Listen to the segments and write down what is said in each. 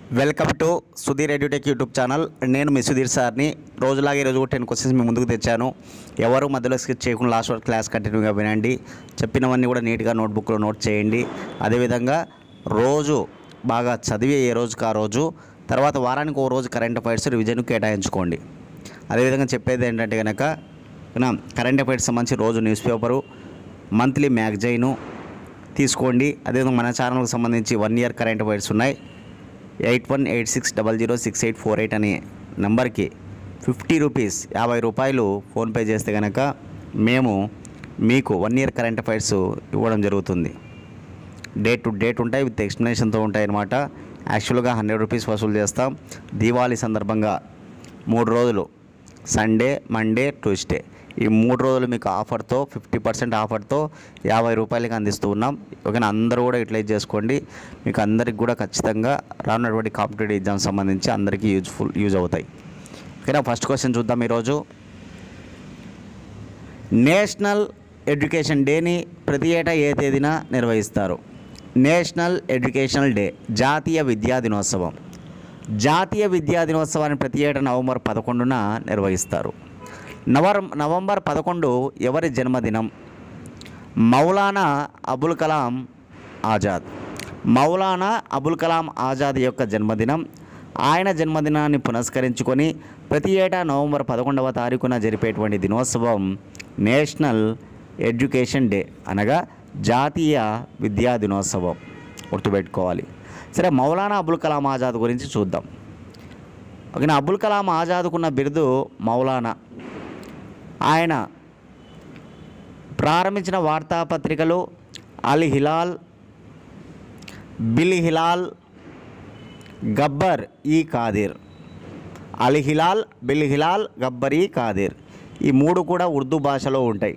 welcome to Sudheer edutech YouTube channel నేను మీ సుధీర్ సార్ని రోజులాగే ఈరోజు టెన్ క్వశ్చన్స్ మీ ముందుకు తెచ్చాను ఎవరు మధ్యలో స్కిప్ చేయకుండా లాస్ట్ వరకు క్లాస్ కంటిన్యూగా వినండి చెప్పినవన్నీ కూడా నీట్గా నోట్బుక్లో నోట్ చేయండి అదేవిధంగా రోజు బాగా చదివి ఏ రోజుకి ఆ రోజు తర్వాత వారానికి ఓ రోజు కరెంట్ అఫైర్స్ రివిజన్ కేటాయించుకోండి అదేవిధంగా చెప్పేది ఏంటంటే కనుక కరెంట్ అఫైర్స్ సంబంధించి రోజు న్యూస్ పేపరు మంత్లీ మ్యాగజైను తీసుకోండి అదేవిధంగా మన ఛానల్కి సంబంధించి వన్ ఇయర్ కరెంట్ అఫైర్స్ ఉన్నాయి eight one eight six double zero six eight four eight అనే నంబర్కి ఫిఫ్టీ రూపీస్ యాభై రూపాయలు ఫోన్పే చేస్తే కనుక మేము మీకు వన్ ఇయర్ కరెంట్ అఫైర్స్ ఇవ్వడం జరుగుతుంది డేట్ టు డేట్ ఉంటాయి విత్ ఎక్స్ప్లెనేషన్తో ఉంటాయి అన్నమాట యాక్చువల్గా హండ్రెడ్ రూపీస్ వసూలు చేస్తాం దీవాళీ సందర్భంగా మూడు రోజులు సండే మండే ట్యూస్డే ఈ మూడు రోజులు మీకు ఆఫర్తో ఫిఫ్టీ పర్సెంట్ ఆఫర్తో యాభై రూపాయలకి అందిస్తూ ఉన్నాం ఓకేనా అందరూ కూడా యూటిలైజ్ చేసుకోండి మీకు అందరికి కూడా ఖచ్చితంగా రానున్నటువంటి కాంపిటేటివ్ ఎగ్జామ్స్ సంబంధించి అందరికీ యూజ్ఫుల్ యూజ్ అవుతాయి ఓకేనా ఫస్ట్ క్వశ్చన్ చూద్దాం ఈరోజు నేషనల్ ఎడ్యుకేషన్ డేని ప్రతి ఏటా ఏ తేదీన నిర్వహిస్తారు నేషనల్ ఎడ్యుకేషనల్ డే జాతీయ విద్యా దినోత్సవం జాతీయ విద్యా దినోత్సవాన్ని ప్రతి ఏటా నవంబర్ పదకొండున నిర్వహిస్తారు నవర్ నవంబర్ పదకొండు ఎవరి జన్మదినం మౌలానా అబుల్ కలాం ఆజాద్ మౌలానా అబుల్ కలాం ఆజాద్ యొక్క జన్మదినం ఆయన జన్మదినాన్ని పురస్కరించుకొని ప్రతి ఏటా నవంబర్ పదకొండవ తారీఖున జరిపేటువంటి దినోత్సవం నేషనల్ ఎడ్యుకేషన్ డే అనగా జాతీయ విద్యా దినోత్సవం గుర్తుపెట్టుకోవాలి సరే మౌలానా అబుల్ కలాం ఆజాద్ గురించి చూద్దాం ఓకేనా అబుల్ కలాం ఆజాద్కున్న బిరుదు మౌలానా ఆయన ప్రారంభించిన వార్తాపత్రికలు అల్ హిలాల్ బిల్ హిలాల్ గబ్బర్ ఈ కాదిర్ అల్ హిలాల్ బిల్ హిలాల్ గబ్బర్ ఈ కాదిర్ ఈ మూడు కూడా ఉర్దూ భాషలో ఉంటాయి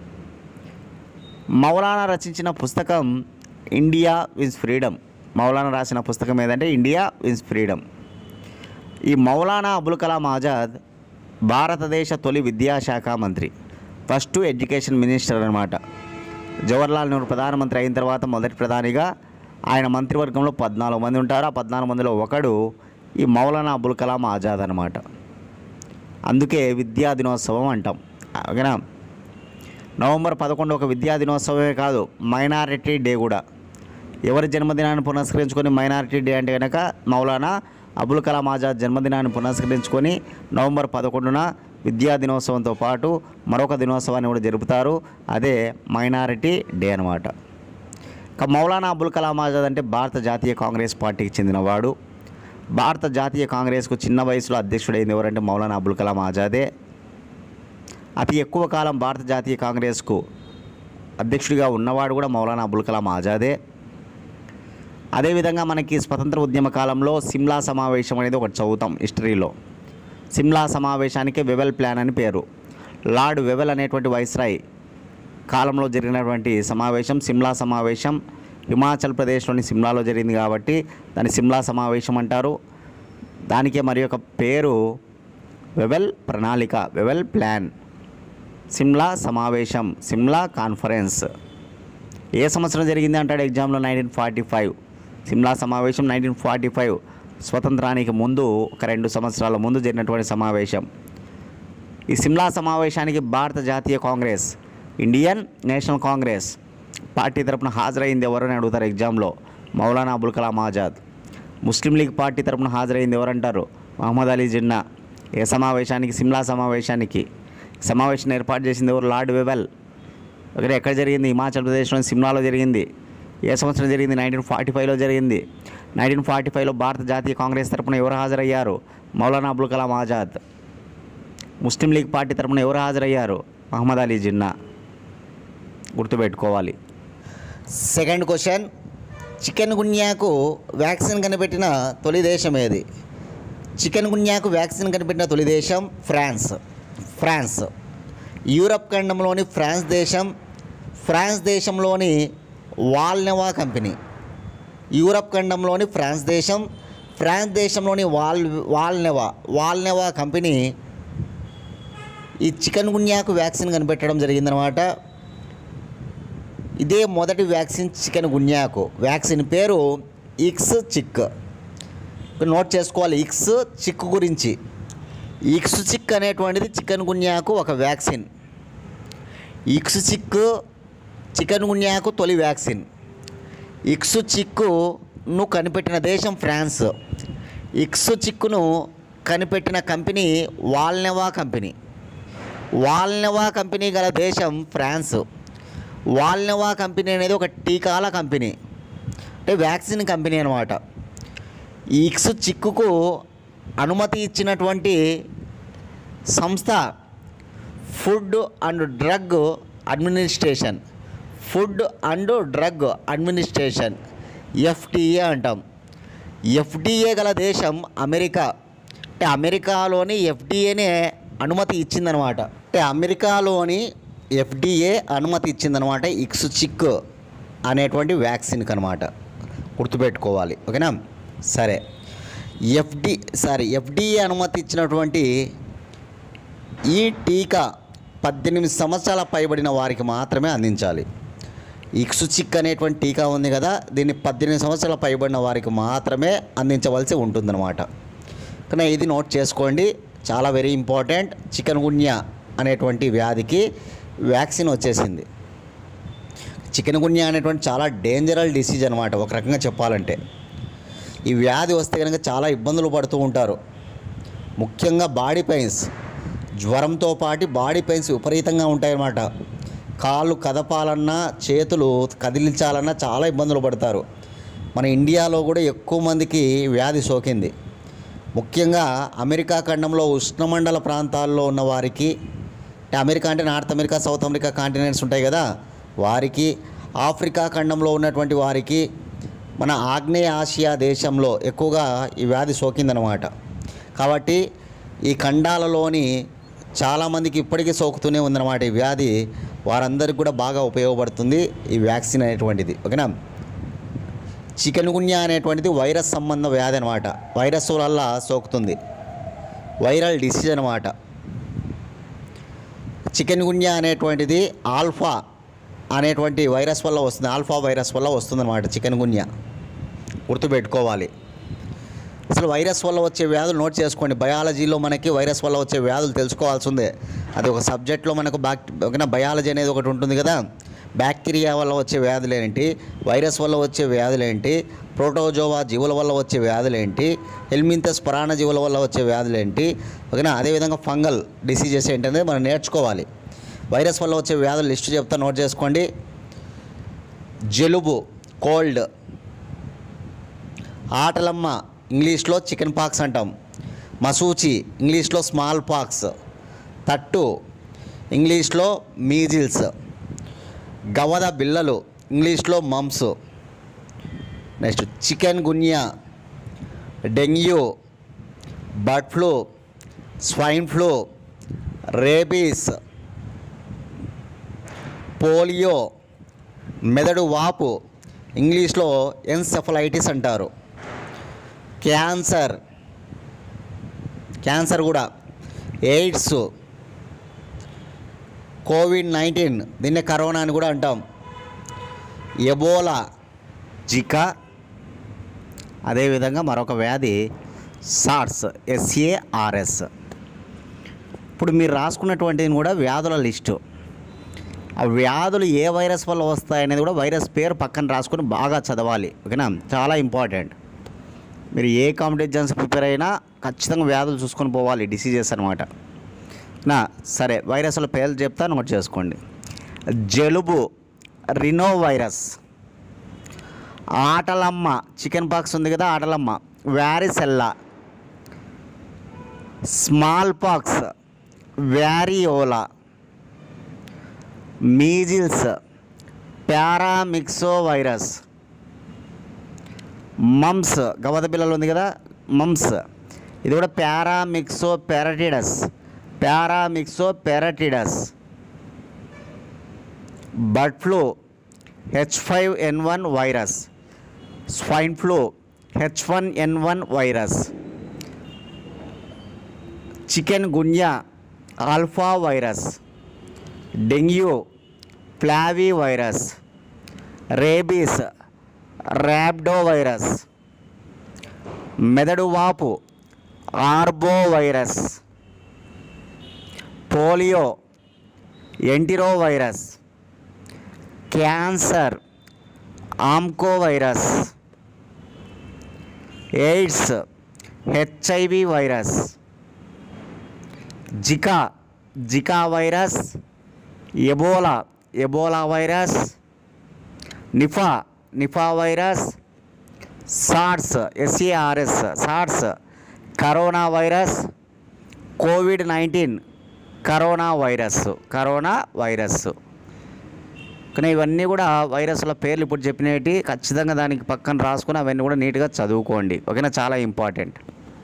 మౌలానా రచించిన పుస్తకం ఇండియా విన్స్ ఫ్రీడమ్ మౌలానా రాసిన పుస్తకం ఏదంటే ఇండియా విన్స్ ఫ్రీడమ్ ఈ మౌలానా అబుల్ కలాం ఆజాద్ భారతదేశ తొలి విద్యాశాఖ మంత్రి ఫస్ట్ ఎడ్యుకేషన్ మినిస్టర్ అనమాట జవహర్లాల్ నెహ్రూ ప్రధానమంత్రి అయిన తర్వాత మొదటి ప్రధానిగా ఆయన మంత్రివర్గంలో పద్నాలుగు మంది ఉంటారు ఆ పద్నాలుగు మందిలో ఒకడు ఈ మౌలానా అబుల్ కలాం ఆజాద్ అనమాట అందుకే విద్యా దినోత్సవం అంటాం ఓకేనా నవంబర్ పదకొండు ఒక విద్యా దినోత్సవమే కాదు మైనారిటీ డే కూడా ఎవరి జన్మదినాన్ని పురస్కరించుకొని మైనారిటీ డే అంటే కనుక మౌలానా అబుల్ కలాం ఆజాద్ జన్మదినాన్ని పురస్కరించుకొని నవంబర్ పదకొండున విద్యా దినోత్సవంతో పాటు మరొక దినోత్సవాన్ని కూడా జరుపుతారు అదే మైనారిటీ డే అనమాట ఇక మౌలానా అబుల్ కలాం ఆజాద్ అంటే భారత జాతీయ కాంగ్రెస్ పార్టీకి చెందినవాడు భారత జాతీయ కాంగ్రెస్కు చిన్న వయసులో అధ్యక్షుడైంది ఎవరంటే మౌలానా అబుల్ కలాం ఆజాదే అతి ఎక్కువ కాలం భారత జాతీయ కాంగ్రెస్కు అధ్యక్షుడిగా ఉన్నవాడు కూడా మౌలానా అబుల్ కలాం ఆజాదే అదేవిధంగా మనకి స్వతంత్ర ఉద్యమ కాలంలో సిమ్లా సమావేశం అనేది ఒకటి చదువుతాం హిస్టరీలో సిమ్లా సమావేశానికి వెవెల్ ప్లాన్ అని పేరు లార్డ్ వెవెల్ అనేటువంటి వైస్రాయ్ కాలంలో జరిగినటువంటి సమావేశం సిమ్లా సమావేశం హిమాచల్ ప్రదేశ్లోని సిమ్లాలో జరిగింది కాబట్టి దాన్ని సిమ్లా సమావేశం అంటారు దానికే మరి ఒక పేరు వెవెల్ ప్రణాళిక వెవెల్ ప్లాన్ సిమ్లా సమావేశం సిమ్లా కాన్ఫరెన్స్ ఏ సంవత్సరం జరిగింది అంటాడు ఎగ్జామ్లో నైన్టీన్ ఫార్టీ ఫైవ్ సిమ్లా సమావేశం నైన్టీన్ ఫార్టీ ఫైవ్ స్వతంత్రానికి ముందు ఒక రెండు సంవత్సరాల ముందు జరిగినటువంటి సమావేశం ఈ సిమ్లా సమావేశానికి భారత జాతీయ Congress Indian National Congress party తరపున హాజరైంది ఎవరని అడుగుతారు ఎగ్జామ్లో Maulana Abul Kalam Azad Muslim League party తరపున హాజరైంది ఎవరంటారు మహమ్మద్ అలీ జిన్నా ఏ సమావేశానికి సిమ్లా సమావేశానికి సమావేశం ఏర్పాటు చేసింది ఎవరు లార్డ్ వెవెల్ ఒకటి ఎక్కడ జరిగింది హిమాచల్ ప్రదేశ్లోని సిమ్లాలో జరిగింది ఏ సంవత్సరం జరిగింది నైన్టీన్ ఫార్టీ ఫైవ్లో జరిగింది నైన్టీన్ ఫార్టీ ఫైవ్లో భారత జాతీయ కాంగ్రెస్ తరపున ఎవరు హాజరయ్యారు Maulana Abul Kalam Azad Muslim League party తరపున ఎవరు హాజరయ్యారు మహమ్మద్ అలీ జిన్నా గుర్తుపెట్టుకోవాలి సెకండ్ క్వశ్చన్ చికెన్ గున్యాకు వ్యాక్సిన్ కనిపెట్టిన తొలి దేశం ఏది చికెన్ గున్యాకు వ్యాక్సిన్ కనిపెట్టిన తొలి దేశం ఫ్రాన్స్ ఫ్రాన్స్ యూరప్ ఖండంలోని ఫ్రాన్స్ దేశం ఫ్రాన్స్ దేశంలోని వాల్నెవా కంపెనీ యూరప్ ఖండంలోని ఫ్రాన్స్ దేశం ఫ్రాన్స్ దేశంలోని వాల్ వాల్నెవా వాల్నెవా కంపెనీ ఈ చికెన్ గున్యాకు వ్యాక్సిన్ కనిపెట్టడం జరిగిందనమాట ఇదే మొదటి వ్యాక్సిన్ చికెన్ గున్యాకు వ్యాక్సిన్ పేరు ఇక్స్ చిక్ నోట్ చేసుకోవాలి ఇక్స్ చిక్కు గురించి ఇక్స్ చిక్ అనేటువంటిది చికెన్ గున్యాకు ఒక వ్యాక్సిన్ ఇక్స్ చిక్కు చికెన్ గున్యాకు తొలి వ్యాక్సిన్ ఇక్స్ చిక్కును కనిపెట్టిన దేశం ఫ్రాన్స్ ఇక్స్ చిక్కును కనిపెట్టిన company Valneva company Valneva company గల దేశం ఫ్రాన్స్ వాల్నెవా కంపెనీ అనేది ఒక టీకాల కంపెనీ అంటే వ్యాక్సిన్ కంపెనీ అనమాట ఈ ఇక్స్ చిక్కుకు అనుమతి ఇచ్చినటువంటి సంస్థ food and drug administration food and drug administration FDA అంటాం ఎఫ్డిఏ గల దేశం అమెరికా అంటే అమెరికాలోని ఎఫ్డిఏనే అనుమతి ఇచ్చిందనమాట అంటే అమెరికాలోని ఎఫ్డిఏ అనుమతి ఇచ్చిందనమాట ఇక్స్ చిక్ అనేటువంటి వ్యాక్సిన్కి అనమాట గుర్తుపెట్టుకోవాలి ఓకేనా సరే ఎఫ్డి సారీ ఎఫ్డిఏ అనుమతి ఇచ్చినటువంటి ఈ టీకా పద్దెనిమిది సంవత్సరాల పైబడిన వారికి మాత్రమే అందించాలి ఇక్సుచిక్ అనేటువంటి టీకా ఉంది కదా దీన్ని పద్దెనిమిది సంవత్సరాల పైబడిన వారికి మాత్రమే అందించవలసి ఉంటుందన్నమాట కానీ ఇది నోట్ చేసుకోండి చాలా వెరీ ఇంపార్టెంట్ చికెన్ గున్యా అనేటువంటి వ్యాధికి వ్యాక్సిన్ వచ్చేసింది చికెన్ గున్యా అనేటువంటి చాలా డేంజరల్ డిసీజ్ అనమాట ఒక రకంగా చెప్పాలంటే ఈ వ్యాధి వస్తే కనుక చాలా ఇబ్బందులు పడుతూ ఉంటారు ముఖ్యంగా బాడీ పెయిన్స్ జ్వరంతో పాటు బాడీ పెయిన్స్ విపరీతంగా ఉంటాయన్నమాట కాళ్ళు కదపాలన్నా చేతులు కదిలించాలన్నా చాలా ఇబ్బందులు పడతారు మన ఇండియాలో కూడా ఎక్కువ మందికి వ్యాధి సోకింది ముఖ్యంగా అమెరికా ఖండంలో ఉష్ణమండల ప్రాంతాల్లో ఉన్న వారికి అంటే అమెరికా అంటే North America South America continents ఉంటాయి కదా వారికి ఆఫ్రికా ఖండంలో ఉన్నటువంటి వారికి మన ఆగ్నేయ ఆసియా దేశంలో ఎక్కువగా ఈ వ్యాధి సోకిందనమాట కాబట్టి ఈ ఖండాలలోని చాలామందికి ఇప్పటికీ సోకుతూనే ఉందన్నమాట ఈ వ్యాధి వారందరికీ కూడా బాగా ఉపయోగపడుతుంది ఈ వ్యాక్సిన్ అనేటువంటిది ఓకేనా చికెన్ గున్యా అనేటువంటిది వైరస్ సంబంధ వ్యాధి అనమాట వైరస్ వల్ల సోకుతుంది వైరల్ డిసీజ్ అనమాట చికెన్ గున్యా అనేటువంటిది ఆల్ఫా అనేటువంటి వైరస్ వల్ల వస్తుంది ఆల్ఫా వైరస్ వల్ల వస్తుందన్నమాట చికెన్ గున్యా గుర్తుపెట్టుకోవాలి అసలు వైరస్ వల్ల వచ్చే వ్యాధులు నోట్ చేసుకోండి బయాలజీలో మనకి వైరస్ వల్ల వచ్చే వ్యాధులు తెలుసుకోవాల్సిందే అది ఒక సబ్జెక్ట్లో మనకు బ్యాక్ ఓకేనా బయాలజీ అనేది ఒకటి ఉంటుంది కదా బ్యాక్టీరియా వల్ల వచ్చే వ్యాధులు ఏంటి వైరస్ వల్ల వచ్చే వ్యాధులు ఏంటి ప్రోటోజోవా జీవుల వల్ల వచ్చే వ్యాధులు ఏంటి హెల్మింతస్ పరాణ జీవుల వల్ల వచ్చే వ్యాధులు ఏంటి ఓకేనా అదేవిధంగా ఫంగల్ డిసీజెస్ ఏంటనేది మనం నేర్చుకోవాలి వైరస్ వల్ల వచ్చే వ్యాధులు లిస్ట్ చెప్తా నోట్ చేసుకోండి జలుబు కోల్డ్ ఆటలమ్మ ఇంగ్లీష్లో చికెన్ పాక్స్ అంటాం మసూచి ఇంగ్లీష్లో స్మాల్ పాక్స్ తట్టు ఇంగ్లీష్లో మీజిల్స్ గవద బిల్లలు ఇంగ్లీష్లో mumps next chikungunya dengue bird flu swine flu rabies polio మెదడు వాపు ఇంగ్లీష్లో ఎన్సెఫలైటిస్ అంటారు క్యాన్సర్ క్యాన్సర్ కూడా ఎయిడ్స్ కోవిడ్ నైన్టీన్ దీన్నే కరోనా అని కూడా అంటాం ఎబోలా జికా అదేవిధంగా మరొక వ్యాధి సార్స్ ఎస్ఏఆర్ఎస్ ఇప్పుడు మీరు రాసుకున్నటువంటిది కూడా వ్యాధుల లిస్టు ఆ వ్యాధులు ఏ వైరస్ వల్ల వస్తాయనేది కూడా వైరస్ పేరు పక్కన రాసుకొని బాగా చదవాలి ఓకేనా చాలా ఇంపార్టెంట్ మీరు ఏ కాంపిటేషన్స్ ప్రిపేర్ అయినా ఖచ్చితంగా వ్యాధులు చూసుకొని పోవాలి డిసీజెస్ అనమాట నా సరే వైరస్ల పేర్లు చెప్తా నోట్ చేసుకోండి జలుబు రినో వైరస్ ఆటలమ్మ చికెన్ పాక్స్ ఉంది కదా ఆటలమ్మ varicella small pox variola measles paramyxo virus mumps గవద పిల్లలు ఉంది కదా మమ్స్ ఇది కూడా paramyxo parotitis paramyxo parotitis bird flu H five N one virus swine flu H one N one virus chikungunya alpha virus dengue flavi virus rabies rhabdo virus మెదడు వాపు arbo virus polio entero virus cancer onco virus AIDS HIV virus Zika Zika virus Ebola Ebola virus Nipah Nipah virus SARS S A R S SARS corona virus COVID nineteen corona virus corona virus కానీ ఇవన్నీ కూడా వైరస్ల పేర్లు ఇప్పుడు చెప్పినవి ఖచ్చితంగా దానికి పక్కన రాసుకుని అవన్నీ కూడా నీట్గా చదువుకోండి ఓకేనా చాలా ఇంపార్టెంట్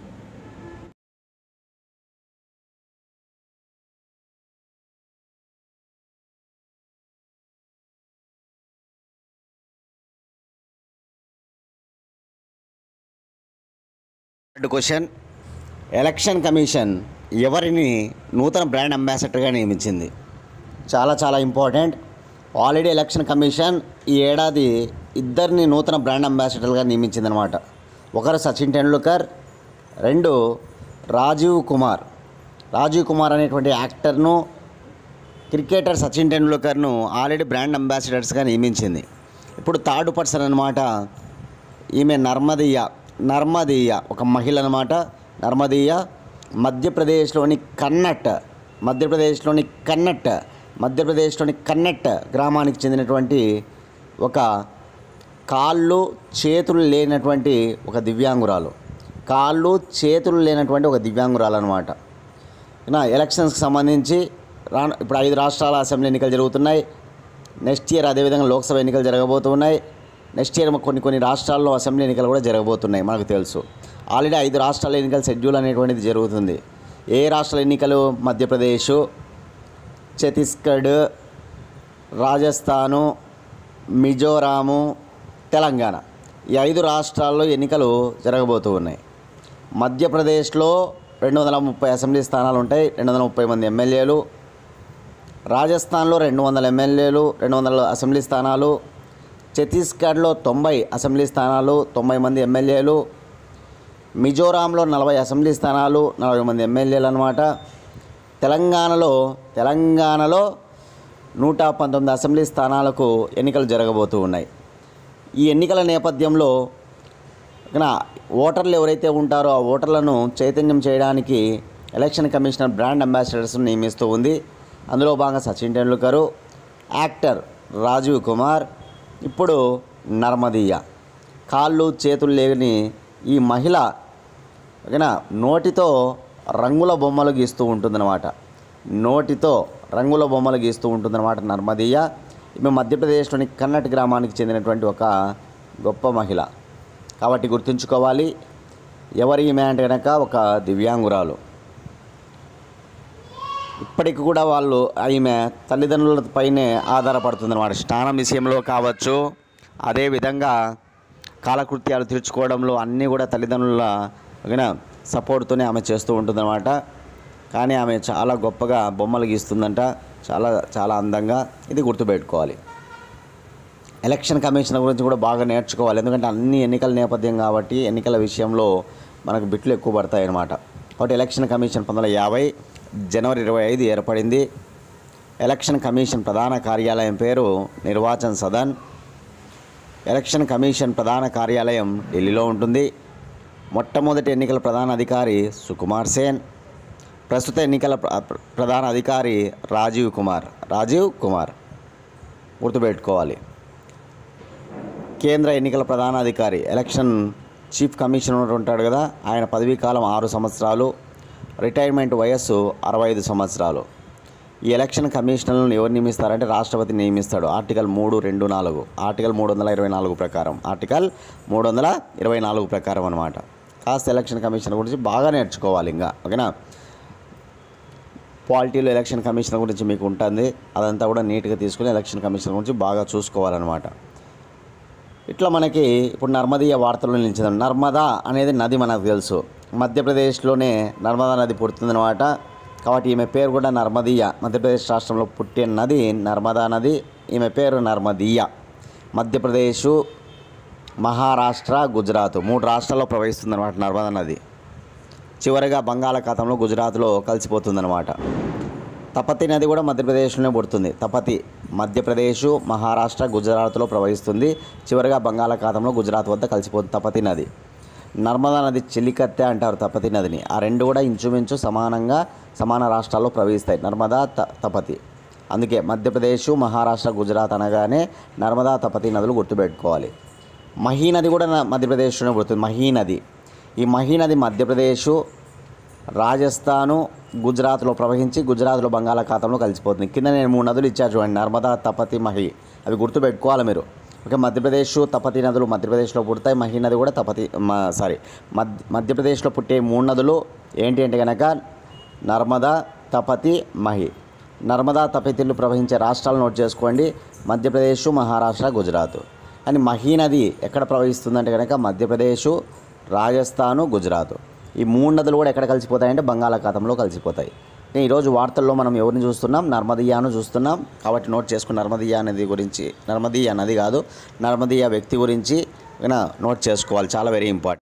క్వశ్చన్ ఎలక్షన్ కమిషన్ ఎవరిని నూతన బ్రాండ్ అంబాసిడర్గా నియమించింది చాలా చాలా ఇంపార్టెంట్ ఆల్రెడీ ఎలక్షన్ కమిషన్ ఈ ఏడాది ఇద్దరిని నూతన బ్రాండ్ అంబాసిడర్గా నియమించిందనమాట ఒకరు సచిన్ టెండూల్కర్ రెండు రాజీవ్ కుమార్ రాజీవ్ కుమార్ అనేటువంటి యాక్టర్ను క్రికెటర్ సచిన్ టెండూల్కర్ను ఆల్రెడీ బ్రాండ్ అంబాసిడర్స్గా నియమించింది ఇప్పుడు థర్డ్ పర్సన్ అనమాట ఈమె నర్మదీయ నర్మదీయ ఒక మహిళ అనమాట నర్మదీయ మధ్యప్రదేశ్లోని కన్నట్ మధ్యప్రదేశ్లోని కన్నట్ మధ్యప్రదేశ్లోని కన్నట్ గ్రామానికి చెందినటువంటి ఒక కాళ్ళు చేతులు లేనటువంటి ఒక దివ్యాంగురాలు కాళ్ళు చేతులు లేనటువంటి ఒక దివ్యాంగురాలు అనమాట నా ఎలక్షన్స్కి సంబంధించి రా ఇప్పుడు ఐదు రాష్ట్రాల అసెంబ్లీ ఎన్నికలు జరుగుతున్నాయి నెక్స్ట్ ఇయర్ అదేవిధంగా లోక్సభ ఎన్నికలు జరగబోతున్నాయి నెక్స్ట్ ఇయర్ కొన్ని కొన్ని రాష్ట్రాల్లో అసెంబ్లీ ఎన్నికలు కూడా జరగబోతున్నాయి మనకు తెలుసు ఆల్రెడీ ఐదు రాష్ట్రాల ఎన్నికల షెడ్యూల్ అనేటువంటిది జరుగుతుంది ఏ రాష్ట్రాల ఎన్నికలు మధ్యప్రదేశ్ ఛత్తీస్గఢ్ రాజస్థాను మిజోరాము తెలంగాణ ఈ ఐదు రాష్ట్రాల్లో ఎన్నికలు జరగబోతూ ఉన్నాయి మధ్యప్రదేశ్లో రెండు వందల ముప్పై అసెంబ్లీ స్థానాలు ఉంటాయి రెండు వందల ముప్పై మంది ఎమ్మెల్యేలు రాజస్థాన్లో రెండు వందల ఎమ్మెల్యేలు రెండు వందల అసెంబ్లీ స్థానాలు ఛత్తీస్గఢ్లో తొంభై అసెంబ్లీ స్థానాలు తొంభై మంది ఎమ్మెల్యేలు మిజోరాంలో నలభై అసెంబ్లీ స్థానాలు నలభై మంది ఎమ్మెల్యేలు అనమాట తెలంగాణలో తెలంగాణలో నూట పంతొమ్మిది అసెంబ్లీ స్థానాలకు ఎన్నికలు జరగబోతూ ఉన్నాయి ఈ ఎన్నికల నేపథ్యంలో ఇక ఓటర్లు ఎవరైతే ఉంటారో ఆ ఓటర్లను చైతన్యం చేయడానికి ఎలక్షన్ కమిషనర్ బ్రాండ్ అంబాసిడర్స్ నియమిస్తూ ఉంది అందులో భాగంగా సచిన్ టెండూల్కరు యాక్టర్ రాజీవ్ కుమార్ ఇప్పుడు నర్మదీయ కాళ్ళు చేతులు లేని ఈ మహిళ ఓకేనా నోటితో రంగుల బొమ్మలు గీస్తూ ఉంటుందన్నమాట నోటితో రంగుల బొమ్మలు గీస్తూ ఉంటుందన్నమాట నర్మదీయ ఈమె మధ్యప్రదేశ్లోని కన్నట్ గ్రామానికి చెందినటువంటి ఒక గొప్ప మహిళ కాబట్టి గుర్తుంచుకోవాలి ఎవరి ఈమె అంటే కనుక ఒక దివ్యాంగురాలు ఇప్పటికి కూడా వాళ్ళు ఈమె తల్లిదండ్రుల పైనే ఆధారపడుతుంది అనమాట స్నానం విషయంలో కావచ్చు అదేవిధంగా కాలకృత్యాలు తీర్చుకోవడంలో అన్నీ కూడా తల్లిదండ్రుల ఓకేనా సపోర్ట్తోనే ఆమె చేస్తూ ఉంటుందన్నమాట కానీ ఆమె చాలా గొప్పగా బొమ్మలు గీస్తుందంట చాలా చాలా అందంగా ఇది గుర్తుపెట్టుకోవాలి ఎలక్షన్ కమిషన్ గురించి కూడా బాగా నేర్చుకోవాలి ఎందుకంటే అన్ని ఎన్నికల నేపథ్యం కాబట్టి ఎన్నికల విషయంలో మనకు బిట్లు ఎక్కువ పడతాయి అన్నమాట కాబట్టి ఎలక్షన్ కమిషన్ పంతొమ్మిది వందల యాభై జనవరి ఇరవై ఐదు ఏర్పడింది ఎలక్షన్ కమిషన్ ప్రధాన కార్యాలయం పేరు నిర్వాచన్ సదన్ ఎలక్షన్ కమిషన్ ప్రధాన కార్యాలయం ఢిల్లీలో ఉంటుంది మొట్టమొదటి ఎన్నికల ప్రధాన అధికారి సుకుమార్ సేన్ ప్రస్తుత ఎన్నికల ప్ర- ప్రధాన అధికారి రాజీవ్ కుమార్ రాజీవ్ కుమార్ గుర్తుపెట్టుకోవాలి కేంద్ర ఎన్నికల ప్రధానాధికారి ఎలక్షన్ చీఫ్ కమిషనర్ ఉంటాడు కదా ఆయన పదవీ కాలం ఆరు సంవత్సరాలు రిటైర్మెంట్ వయస్సు అరవై ఐదు సంవత్సరాలు ఈ ఎలక్షన్ కమిషనర్లను ఎవరు నియమిస్తారంటే రాష్ట్రపతి నియమిస్తాడు ఆర్టికల్ మూడు రెండు నాలుగు ఆర్టికల్ మూడు వందల ఇరవై నాలుగు ప్రకారం ఆర్టికల్ మూడు వందల ఇరవై నాలుగు ప్రకారం అనమాట కాస్త ఎలక్షన్ కమిషన్ గురించి బాగా నేర్చుకోవాలి ఇంకా ఓకేనా పాలిటీలో ఎలక్షన్ కమిషన్ గురించి మీకు ఉంటుంది అదంతా కూడా నీట్గా తీసుకుని ఎలక్షన్ కమిషన్ గురించి బాగా చూసుకోవాలన్నమాట ఇట్లా మనకి ఇప్పుడు నర్మదీయ వార్తల్లో నిలిచింది నర్మదా అనేది నది మనకు తెలుసు మధ్యప్రదేశ్లోనే నర్మదా నది పుడుతుందన్నమాట కాబట్టి ఈమె పేరు కూడా నర్మదీయ మధ్యప్రదేశ్ రాష్ట్రంలో పుట్టే నది నర్మదా నది ఈమె పేరు నర్మదీయ మధ్యప్రదేశ్ మహారాష్ట్ర గుజరాత్ మూడు రాష్ట్రాల్లో ప్రవహిస్తుందన్నమాట నర్మదా నది చివరిగా బంగాళాఖాతంలో గుజరాత్లో కలిసిపోతుందన్నమాట తపతి నది కూడా మధ్యప్రదేశ్లోనే పుడుతుంది తపతి మధ్యప్రదేశ్ మహారాష్ట్ర గుజరాత్లో ప్రవహిస్తుంది చివరిగా బంగాళాఖాతంలో గుజరాత్ వద్ద కలిసిపోతుంది తపతి నది నర్మదా నది చిలికత్తె అంటారు తపతి నదిని ఆ రెండు కూడా ఇంచుమించు సమానంగా సమాన రాష్ట్రాల్లో ప్రవహిస్తాయి నర్మదా త తపతి అందుకే మధ్యప్రదేశ్ మహారాష్ట్ర గుజరాత్ అనగానే నర్మదా తపతి నదులు గుర్తుపెట్టుకోవాలి మహీ నది కూడా న- మధ్యప్రదేశ్లోనే పుడుతుంది మహీ నది ఈ మహీ నది మధ్యప్రదేశ్ రాజస్థాను గుజరాత్లో ప్రవహించి గుజరాత్లో బంగాళాఖాతంలో కలిసిపోతుంది కింద నేను మూడు నదులు ఇచ్చాను చూడండి నర్మదా తపతి మహి అవి గుర్తుపెట్టుకోవాలి మీరు ఓకే మధ్యప్రదేశ్ తపతి నదులు మధ్యప్రదేశ్లో పుడతాయి మహి నది కూడా తపతి సారీ మధ్య మధ్యప్రదేశ్లో పుట్టే మూడు నదులు ఏంటి అంటే కనుక నర్మదా తపతి మహి నర్మదా తపతిలు ప్రవహించే రాష్ట్రాలు నోట్ చేసుకోండి మధ్యప్రదేశ్ మహారాష్ట్ర గుజరాత్ కానీ మహీ నది ఎక్కడ ప్రవహిస్తుందంటే కనుక మధ్యప్రదేశ్ రాజస్థాను గుజరాత్ ఈ మూడు నదులు కూడా ఎక్కడ కలిసిపోతాయంటే బంగాళాఖాతంలో కలిసిపోతాయి అంటే ఈరోజు వార్తల్లో మనం ఎవరిని చూస్తున్నాం నర్మదీయాను చూస్తున్నాం కాబట్టి నోట్ చేసుకున్న నర్మదీయ నది గురించి నర్మదీయ నది కాదు నర్మదీయ వ్యక్తి గురించి ఇక నోట్ చేసుకోవాలి చాలా వెరీ ఇంపార్టెంట్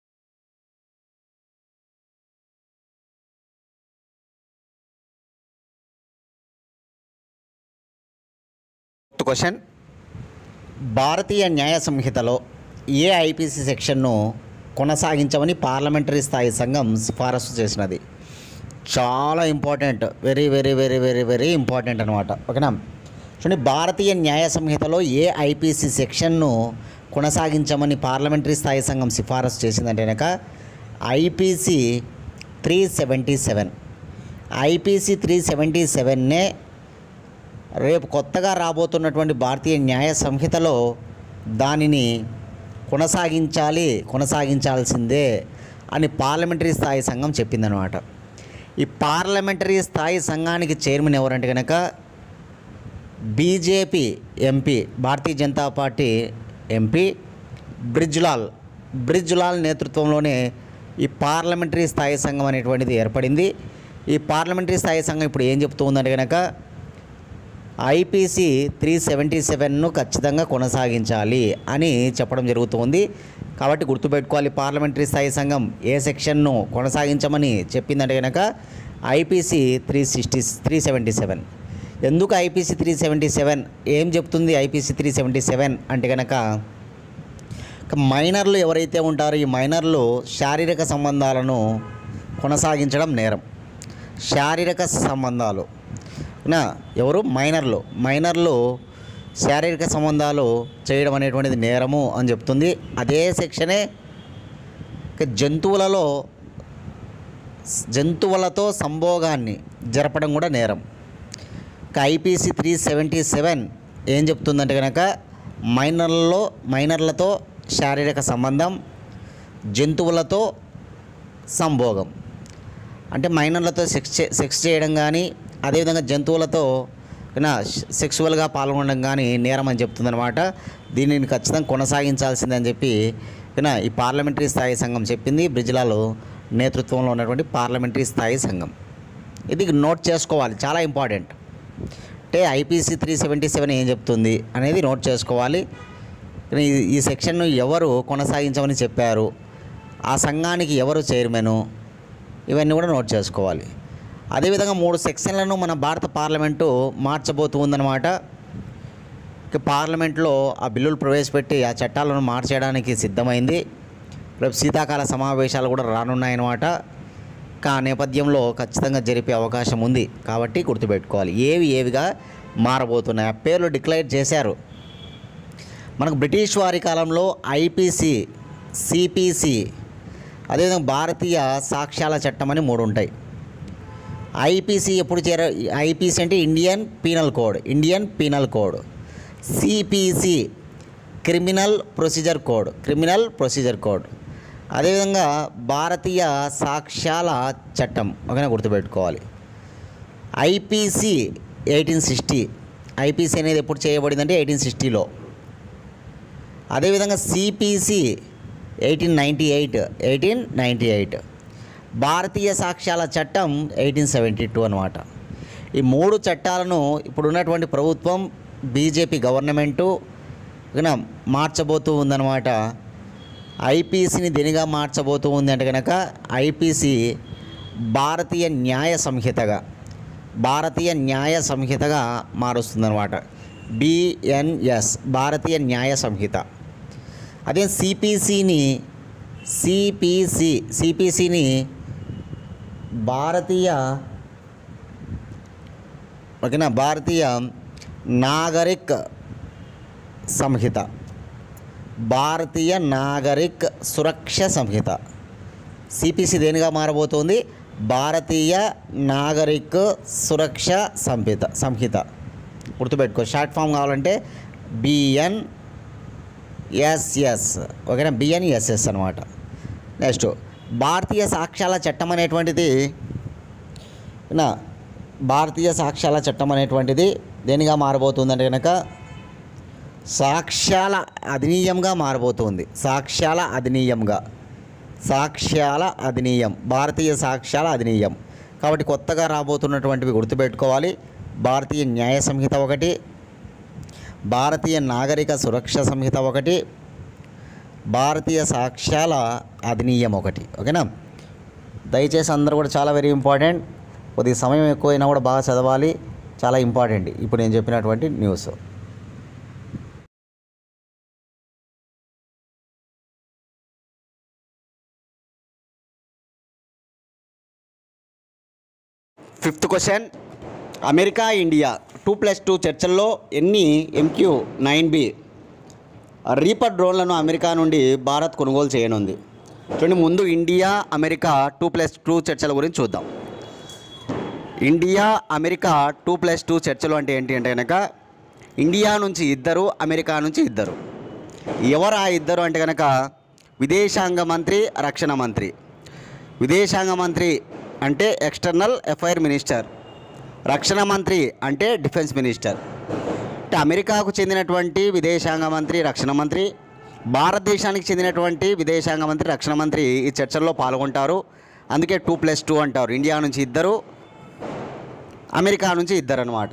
క్వశ్చన్ భారతీయ న్యాయ సంహితలో ఏ ఐపీసీ సెక్షన్ను కొనసాగించమని పార్లమెంటరీ స్థాయి సంఘం సిఫారసు చేసినది చాలా important very very very very very important అనమాట ఓకేనా చూడండి భారతీయ న్యాయ సంహితలో ఏ ఐపీసీ సెక్షన్ను కొనసాగించమని పార్లమెంటరీ స్థాయి సంఘం సిఫారసు చేసిందంటే కనుక IPC three seventy seven IPC three seventy సెవెన్నే రేపు కొత్తగా రాబోతున్నటువంటి భారతీయ న్యాయ సంహితలో దానిని కొనసాగించాలి కొనసాగించాల్సిందే అని పార్లమెంటరీ స్థాయి సంఘం చెప్పిందనమాట ఈ పార్లమెంటరీ స్థాయి సంఘానికి చైర్మన్ ఎవరంటే కనుక BJP MP Bharatiya Janata party MP Brijlal Brijlal నేతృత్వంలోనే ఈ పార్లమెంటరీ స్థాయి సంఘం అనేటువంటిది ఏర్పడింది ఈ పార్లమెంటరీ స్థాయి సంఘం ఇప్పుడు ఏం చెప్తూ ఉందంటే కనుక ఐపీసీ త్రీ సెవెంటీ సెవెన్ను ఖచ్చితంగా కొనసాగించాలి అని చెప్పడం జరుగుతుంది కాబట్టి గుర్తుపెట్టుకోవాలి పార్లమెంటరీ స్థాయి సంఘం ఏ సెక్షన్ను కొనసాగించమని చెప్పిందంటే కనుక IPC three sixty three seventy seven ఎందుకు ఐపీసీ త్రీ సెవెంటీ సెవెన్ ఏం చెప్తుంది ఐపీసీ త్రీ సెవెంటీ సెవెన్ అంటే కనుక ఇక మైనర్లు ఎవరైతే ఉంటారో ఈ మైనర్లు శారీరక సంబంధాలను కొనసాగించడం నేరం శారీరక సంబంధాలు నా ఎవరు మైనర్లు మైనర్లు శారీరక సంబంధాలు చేయడం అనేటువంటిది నేరము అని చెప్తుంది అదే సెక్షనే ఇక జంతువులలో జంతువులతో సంభోగాన్ని జరపడం కూడా నేరం ఇక ఐపీసీ త్రీ సెవెంటీ సెవెన్ ఏం చెప్తుందంటే కనుక మైనర్లలో మైనర్లతో శారీరక సంబంధం జంతువులతో సంభోగం అంటే మైనర్లతో సెక్స్ చే- సెక్స్ చేయడం కానీ అదేవిధంగా జంతువులతో నా సెక్సువల్గా పాల్గొనడం కానీ నేరం అని చెప్తుందనమాట దీనిని ఖచ్చితంగా కొనసాగించాల్సిందని చెప్పి నా ఈ పార్లమెంటరీ స్థాయి సంఘం చెప్పింది బ్రిజ్లాలో నేతృత్వంలో ఉన్నటువంటి పార్లమెంటరీ స్థాయి సంఘం ఇది నోట్ చేసుకోవాలి చాలా ఇంపార్టెంట్ అంటే ఐపీసీ త్రీ సెవెంటీ సెవెన్ ఏం చెప్తుంది అనేది నోట్ చేసుకోవాలి ఈ- ఈ సెక్షన్ను ఎవరు కొనసాగించమని చెప్పారు ఆ సంఘానికి ఎవరు చైర్మను ఇవన్నీ కూడా నోట్ చేసుకోవాలి అదేవిధంగా మూడు సెక్షన్లను మన భారత పార్లమెంటు మార్చబోతూ ఉందన్నమాట ఇక పార్లమెంట్లో ఆ బిల్లులు ప్రవేశపెట్టి ఆ చట్టాలను మార్చేయడానికి సిద్ధమైంది రేపు శీతాకాల సమావేశాలు కూడా రానున్నాయన్నమాట కా నేపథ్యంలో ఖచ్చితంగా జరిపే అవకాశం ఉంది కాబట్టి గుర్తుపెట్టుకోవాలి ఏవి ఏవిగా మారబోతున్నాయి ఆ పేర్లు డిక్లేర్ చేశారు మనకు బ్రిటిష్ వారి కాలంలో ఐపీసీ సిపిసి అదేవిధంగా భారతీయ సాక్ష్యాల చట్టం అని మూడు ఉంటాయి ఐపీసీ ఎప్పుడు చేర ఐపీసీ అంటే Indian penal code Indian penal code CPC criminal procedure code criminal procedure code అదేవిధంగా భారతీయ సాక్ష్యాల చట్టం ఒకనే గుర్తుపెట్టుకోవాలి ఐపీసీ ఎయిటీన్ సిక్స్టీ ఐపీసీ అనేది ఎప్పుడు చేయబడిందంటే ఎయిటీన్ సిక్స్టీలో అదేవిధంగా CPC eighteen ninety eight eighteen ninety eight భారతీయ సాక్ష్యాల చట్టం ఎయిటీన్ సెవెంటీ టూ అనమాట ఈ మూడు చట్టాలను ఇప్పుడు ఉన్నటువంటి ప్రభుత్వం బీజేపీ గవర్నమెంటు ఇక మార్చబోతూ ఉందన్నమాట ఐపీసీని దేనిగా మార్చబోతూ ఉంది అంటే కనుక ఐపీసీ భారతీయ న్యాయ సంహితగా భారతీయ న్యాయ సంహితగా మారుస్తుందన్నమాట బిఎన్ఎస్ భారతీయ న్యాయ సంహిత అదే సిపిసిని సిపిసి సిపిసిని భారతీయ ఓకేనా భారతీయ నాగరిక్ సంహిత భారతీయ నాగరిక్ సురక్ష సంహిత సిపిసి దేనిగా మారబోతోంది భారతీయ నాగరిక్ సురక్ష సంహిత సంహిత గుర్తుపెట్టుకో షార్ట్ ఫామ్ కావాలంటే బిఎన్ ఎస్ఎస్ ఓకేనా బిఎన్ఎస్ఎస్ అనమాట నెక్స్ట్ భారతీయ సాక్ష్యాల చట్టం అనేటువంటిది నా భారతీయ సాక్ష్యాల చట్టం అనేటువంటిది దేనిగా మారబోతుందంటే కనుక సాక్ష్యాల అధినీయంగా మారబోతుంది సాక్ష్యాల అధినీయంగా సాక్ష్యాల అధినీయం భారతీయ సాక్ష్యాల అధినీయం కాబట్టి కొత్తగా రాబోతున్నటువంటివి గుర్తుపెట్టుకోవాలి భారతీయ న్యాయ సంహిత ఒకటి భారతీయ నాగరిక సురక్ష సంహిత ఒకటి భారతీయ సాక్ష్యాల అధినీయం ఒకటి ఓకేనా దయచేసి అందరూ కూడా చాలా వెరీ ఇంపార్టెంట్ కొద్దిగా సమయం ఎక్కువైనా కూడా బాగా చదవాలి చాలా ఇంపార్టెంట్ ఇప్పుడు నేను చెప్పినటువంటి news fifth question America India two plus two చర్చల్లో ఎన్ని ఎంక్యూ నైన్ బి రీపర్ డ్రోన్లను అమెరికా నుండి భారత్ కొనుగోలు చేయనుంది చూడండి ముందు India America two plus two చర్చల గురించి చూద్దాం India America two plus two చర్చలు అంటే ఏంటి అంటే కనుక ఇండియా నుంచి ఇద్దరు అమెరికా నుంచి ఇద్దరు ఎవరు ఆ ఇద్దరు అంటే కనుక విదేశాంగ మంత్రి రక్షణ మంత్రి విదేశాంగ మంత్రి అంటే ఎక్స్టర్నల్ అఫైర్ మినిస్టర్ రక్షణ మంత్రి అంటే డిఫెన్స్ మినిస్టర్ అంటే అమెరికాకు చెందినటువంటి విదేశాంగ మంత్రి రక్షణ మంత్రి భారతదేశానికి చెందినటువంటి విదేశాంగ మంత్రి రక్షణ మంత్రి ఈ చర్చల్లో పాల్గొంటారు అందుకే టూ ప్లస్ టూ అంటారు ఇండియా నుంచి ఇద్దరు అమెరికా నుంచి ఇద్దరు అనమాట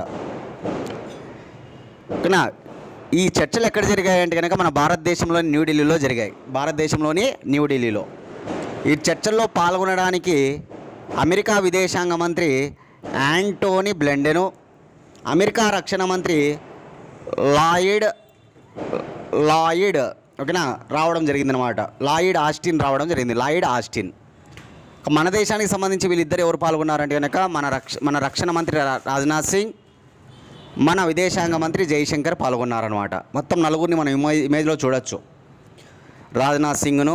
ఓకేనా ఈ చర్చలు ఎక్కడ జరిగాయి అంటే కనుక మన భారతదేశంలోని న్యూఢిల్లీలో జరిగాయి భారతదేశంలోని న్యూఢిల్లీలో ఈ చర్చల్లో పాల్గొనడానికి అమెరికా విదేశాంగ మంత్రి యాంటోనీ బ్లెండెను అమెరికా రక్షణ మంత్రి లాయిడ్ లాయిడ్ ఓకేనా రావడం జరిగిందనమాట లాయిడ్ ఆస్టిన్ రావడం జరిగింది లాయిడ్ ఆస్టిన్ మన దేశానికి సంబంధించి వీళ్ళిద్దరు ఎవరు పాల్గొన్నారంటే కనుక మన రక్ష మన రక్షణ మంత్రి రా- రాజ్నాథ్ సింగ్ మన విదేశాంగ మంత్రి జైశంకర్ పాల్గొన్నారనమాట మొత్తం నలుగురిని మనం ఇమే ఇమేజ్లో చూడొచ్చు రాజ్నాథ్ సింగ్ను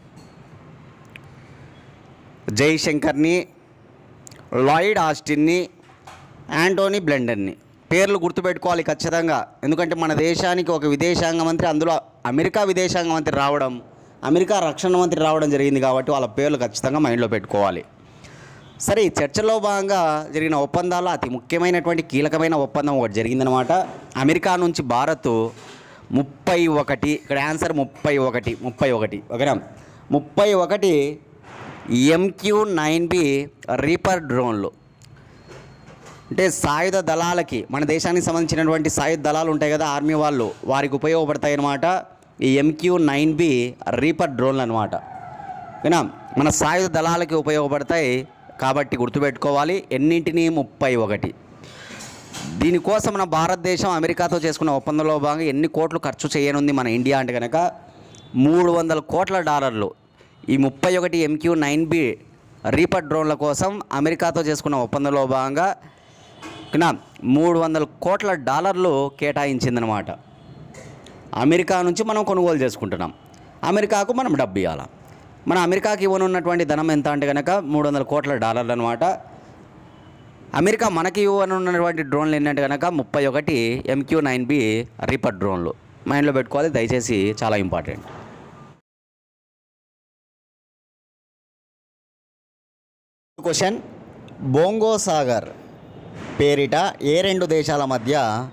జైశంకర్ని లాయిడ్ ఆస్టిన్ని యాంటోనీ బ్లెండన్ని పేర్లు గుర్తుపెట్టుకోవాలి ఖచ్చితంగా ఎందుకంటే మన దేశానికి ఒక విదేశాంగ మంత్రి అందులో అమెరికా విదేశాంగ మంత్రి రావడం అమెరికా రక్షణ మంత్రి రావడం జరిగింది కాబట్టి వాళ్ళ పేర్లు ఖచ్చితంగా మైండ్లో పెట్టుకోవాలి సరే ఈ చర్చలో భాగంగా జరిగిన ఒప్పందాల్లో అతి ముఖ్యమైనటువంటి కీలకమైన ఒప్పందం ఒకటి జరిగిందనమాట అమెరికా నుంచి భారత్ ముప్పై ఒకటి ఇక్కడ ఆన్సర్ ముప్పై ఒకటి ముప్పై ఒకటి ఓకేనా ముప్పై ఒకటి ఎంక్యూ నైన్ బి రీపర్ డ్రోన్లు అంటే సాయుధ దళాలకి మన దేశానికి సంబంధించినటువంటి సాయుధ దళాలు ఉంటాయి కదా ఆర్మీ వాళ్ళు వారికి ఉపయోగపడతాయి అన్నమాట ఈ ఎంక్యూ నైన్ బి రీపర్ డ్రోన్లు అనమాట ఓకేనా మన సాయుధ దళాలకి ఉపయోగపడతాయి కాబట్టి గుర్తుపెట్టుకోవాలి ఎన్నింటినీ ముప్పై ఒకటి దీనికోసం మన భారతదేశం అమెరికాతో చేసుకున్న ఒప్పందంలో భాగంగా ఎన్ని కోట్లు ఖర్చు చేయనుంది మన ఇండియా అంటే కనుక మూడు వందల కోట్ల డాలర్లు ఈ ముప్పై ఒకటి ఎంక్యూ నైన్ బి రీపర్ డ్రోన్ల కోసం అమెరికాతో చేసుకున్న ఒప్పందంలో భాగంగా ఓకేనా మూడు వందల కోట్ల డాలర్లు కేటాయించిందనమాట అమెరికా నుంచి మనం కొనుగోలు చేసుకుంటున్నాం అమెరికాకు మనం డబ్బు ఇవ్వాలి మన అమెరికాకి ఇవ్వనున్నటువంటి ధనం ఎంత అంటే కనుక మూడు వందల కోట్ల డాలర్లు అనమాట అమెరికా మనకి ఇవ్వనున్నటువంటి డ్రోన్లు ఏంటంటే కనుక ముప్పై ఒకటి ఎంక్యూ నైన్ బి రీపర్ డ్రోన్లు మైండ్లో పెట్టుకోవాలి దయచేసి చాలా ఇంపార్టెంట్ క్వశ్చన్ బోంగో సాగర్ పేరిట ఏ రెండు దేశాల మధ్య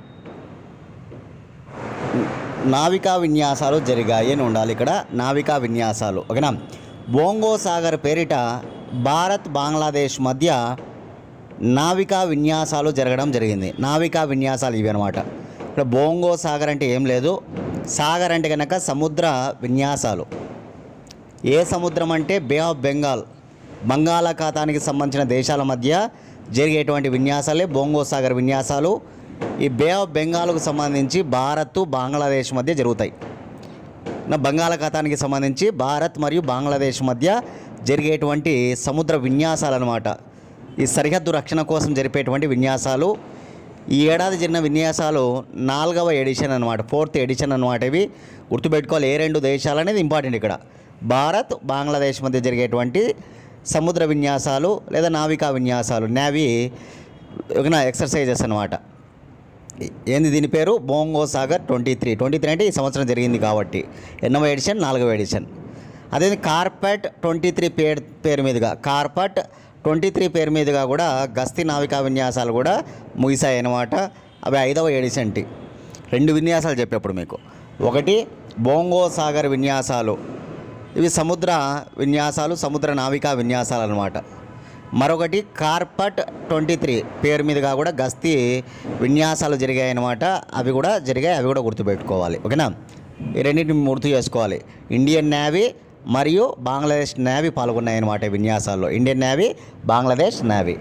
నావికా విన్యాసాలు జరిగాయి అని ఉండాలి ఇక్కడ నావికా విన్యాసాలు ఓకేనా బోంగో సాగర్ పేరిట భారత్ బంగ్లాదేశ్ మధ్య నావికా విన్యాసాలు జరగడం జరిగింది నావికా విన్యాసాలు ఇవి అనమాట ఇక్కడ బోంగో సాగర్ అంటే ఏం లేదు సాగర్ అంటే కనుక సముద్ర విన్యాసాలు ఏ సముద్రం అంటే బే ఆఫ్ బెంగాల్ బంగాళాఖాతానికి సంబంధించిన దేశాల మధ్య జరిగేటువంటి విన్యాసాలే బోంగో సాగర్ విన్యాసాలు ఈ బే ఆఫ్ బెంగాల్కు సంబంధించి భారత్ బంగ్లాదేశ్ మధ్య జరుగుతాయి నా బంగాళాఖాతానికి సంబంధించి భారత్ మరియు బంగ్లాదేశ్ మధ్య జరిగేటువంటి సముద్ర విన్యాసాలు అనమాట ఈ సరిహద్దు రక్షణ కోసం జరిపేటువంటి విన్యాసాలు ఈ ఏడాది జరిగిన విన్యాసాలు నాలుగవ ఎడిషన్ అనమాట ఫోర్త్ ఎడిషన్ అనమాట ఇవి గుర్తుపెట్టుకోవాలి ఏ రెండు దేశాలు అనేది ఇంపార్టెంట్ ఇక్కడ భారత్ బంగ్లాదేశ్ మధ్య జరిగేటువంటి సముద్ర విన్యాసాలు లేదా నావికా విన్యాసాలు నేవీ ఎక్సర్సైజెస్ అనమాట ఏంది దీని పేరు Bongo Sagar twenty three twenty three అంటే ఈ సంవత్సరం జరిగింది కాబట్టి ఎన్నవ ఎడిషన్ నాలుగవ ఎడిషన్ అదే కార్పెట్ ట్వంటీ త్రీ పేరు పేరు మీదుగా కార్పట్ ట్వంటీ త్రీ పేరు మీదుగా కూడా గస్తీ నావికా విన్యాసాలు కూడా ముగిశాయి అన్నమాట అవి ఐదవ ఎడిషన్టి రెండు విన్యాసాలు చెప్పేప్పుడు మీకు ఒకటి బోంగో సాగర్ విన్యాసాలు ఇవి సముద్ర విన్యాసాలు సముద్ర నావికా విన్యాసాలు అనమాట మరొకటి కార్పట్ ట్వంటీ త్రీ పేరు మీదుగా కూడా గస్తీ విన్యాసాలు జరిగాయి అన్నమాట అవి కూడా జరిగాయి అవి కూడా గుర్తుపెట్టుకోవాలి ఓకేనా ఈ రెండింటిని గుర్తు చేసుకోవాలి ఇండియన్ నేవీ మరియు బంగ్లాదేశ్ నేవీ పాల్గొన్నాయి అన్నమాట ఈ విన్యాసాల్లో Indian navy Bangladesh navy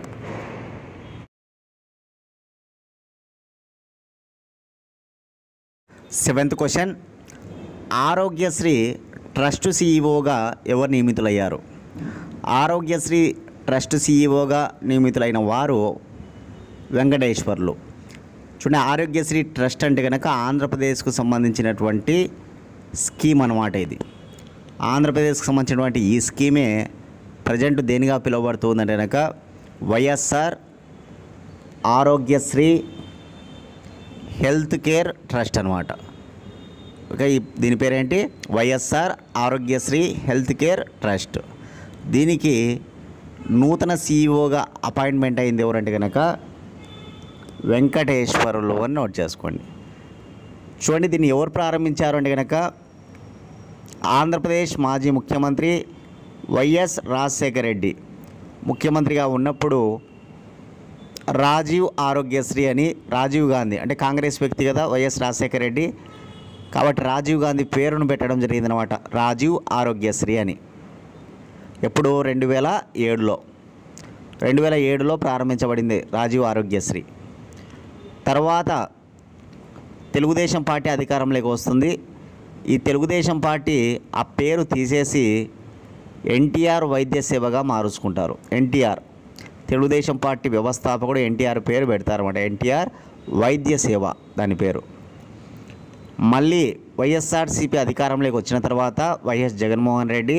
seventh question Aarogyasri trust సీఈఓగా ఎవరు నియమితులయ్యారు ఆరోగ్యశ్రీ ట్రస్ట్ సీఈఓగా నియమితులైన వారు వెంకటేశ్వర్లు చూడండి ఆరోగ్యశ్రీ ట్రస్ట్ అంటే కనుక ఆంధ్రప్రదేశ్కు సంబంధించినటువంటి స్కీమ్ అన్నమాట ఇది ఆంధ్రప్రదేశ్కి సంబంధించినటువంటి ఈ స్కీమే ప్రజెంట్ దేనిగా పిలువబడుతుందంటే కనుక YSR Aarogyasri health care trust అనమాట ఓకే ఈ- దీని పేరేంటి YSR Aarogyasri health care trust దీనికి నూతన సీఈఓగా అపాయింట్మెంట్ అయింది ఎవరంటే కనుక వెంకటేశ్వరులు అని నోట్ చేసుకోండి చూడండి దీన్ని ఎవరు ప్రారంభించారు అంటే కనుక ఆంధ్రప్రదేశ్ మాజీ ముఖ్యమంత్రి వైఎస్ రాజశేఖర రెడ్డి ముఖ్యమంత్రిగా ఉన్నప్పుడు రాజీవ్ ఆరోగ్యశ్రీ అని రాజీవ్ గాంధీ అంటే కాంగ్రెస్ వ్యక్తి కదా వైఎస్ రాజశేఖర రెడ్డి కాబట్టి రాజీవ్ గాంధీ పేరును పెట్టడం జరిగిందనమాట రాజీవ్ ఆరోగ్యశ్రీ అని ఎప్పుడు రెండు వేల ఏడులో రెండు వేల ఏడులో ప్రారంభించబడింది రాజీవ్ ఆరోగ్యశ్రీ తర్వాత తెలుగుదేశం పార్టీ అధికారంలోకి వస్తుంది ఈ తెలుగుదేశం పార్టీ ఆ పేరు తీసేసి ఎన్టీఆర్ వైద్య సేవగా మారుచుకుంటారు ఎన్టీఆర్ తెలుగుదేశం పార్టీ వ్యవస్థాపకుడు ఎన్టీఆర్ పేరు పెడతారన్నమాట ఎన్టీఆర్ వైద్య సేవ దాని పేరు మళ్ళీ వైఎస్ఆర్సీపీ అధికారంలోకి వచ్చిన తర్వాత వైఎస్ జగన్మోహన్ రెడ్డి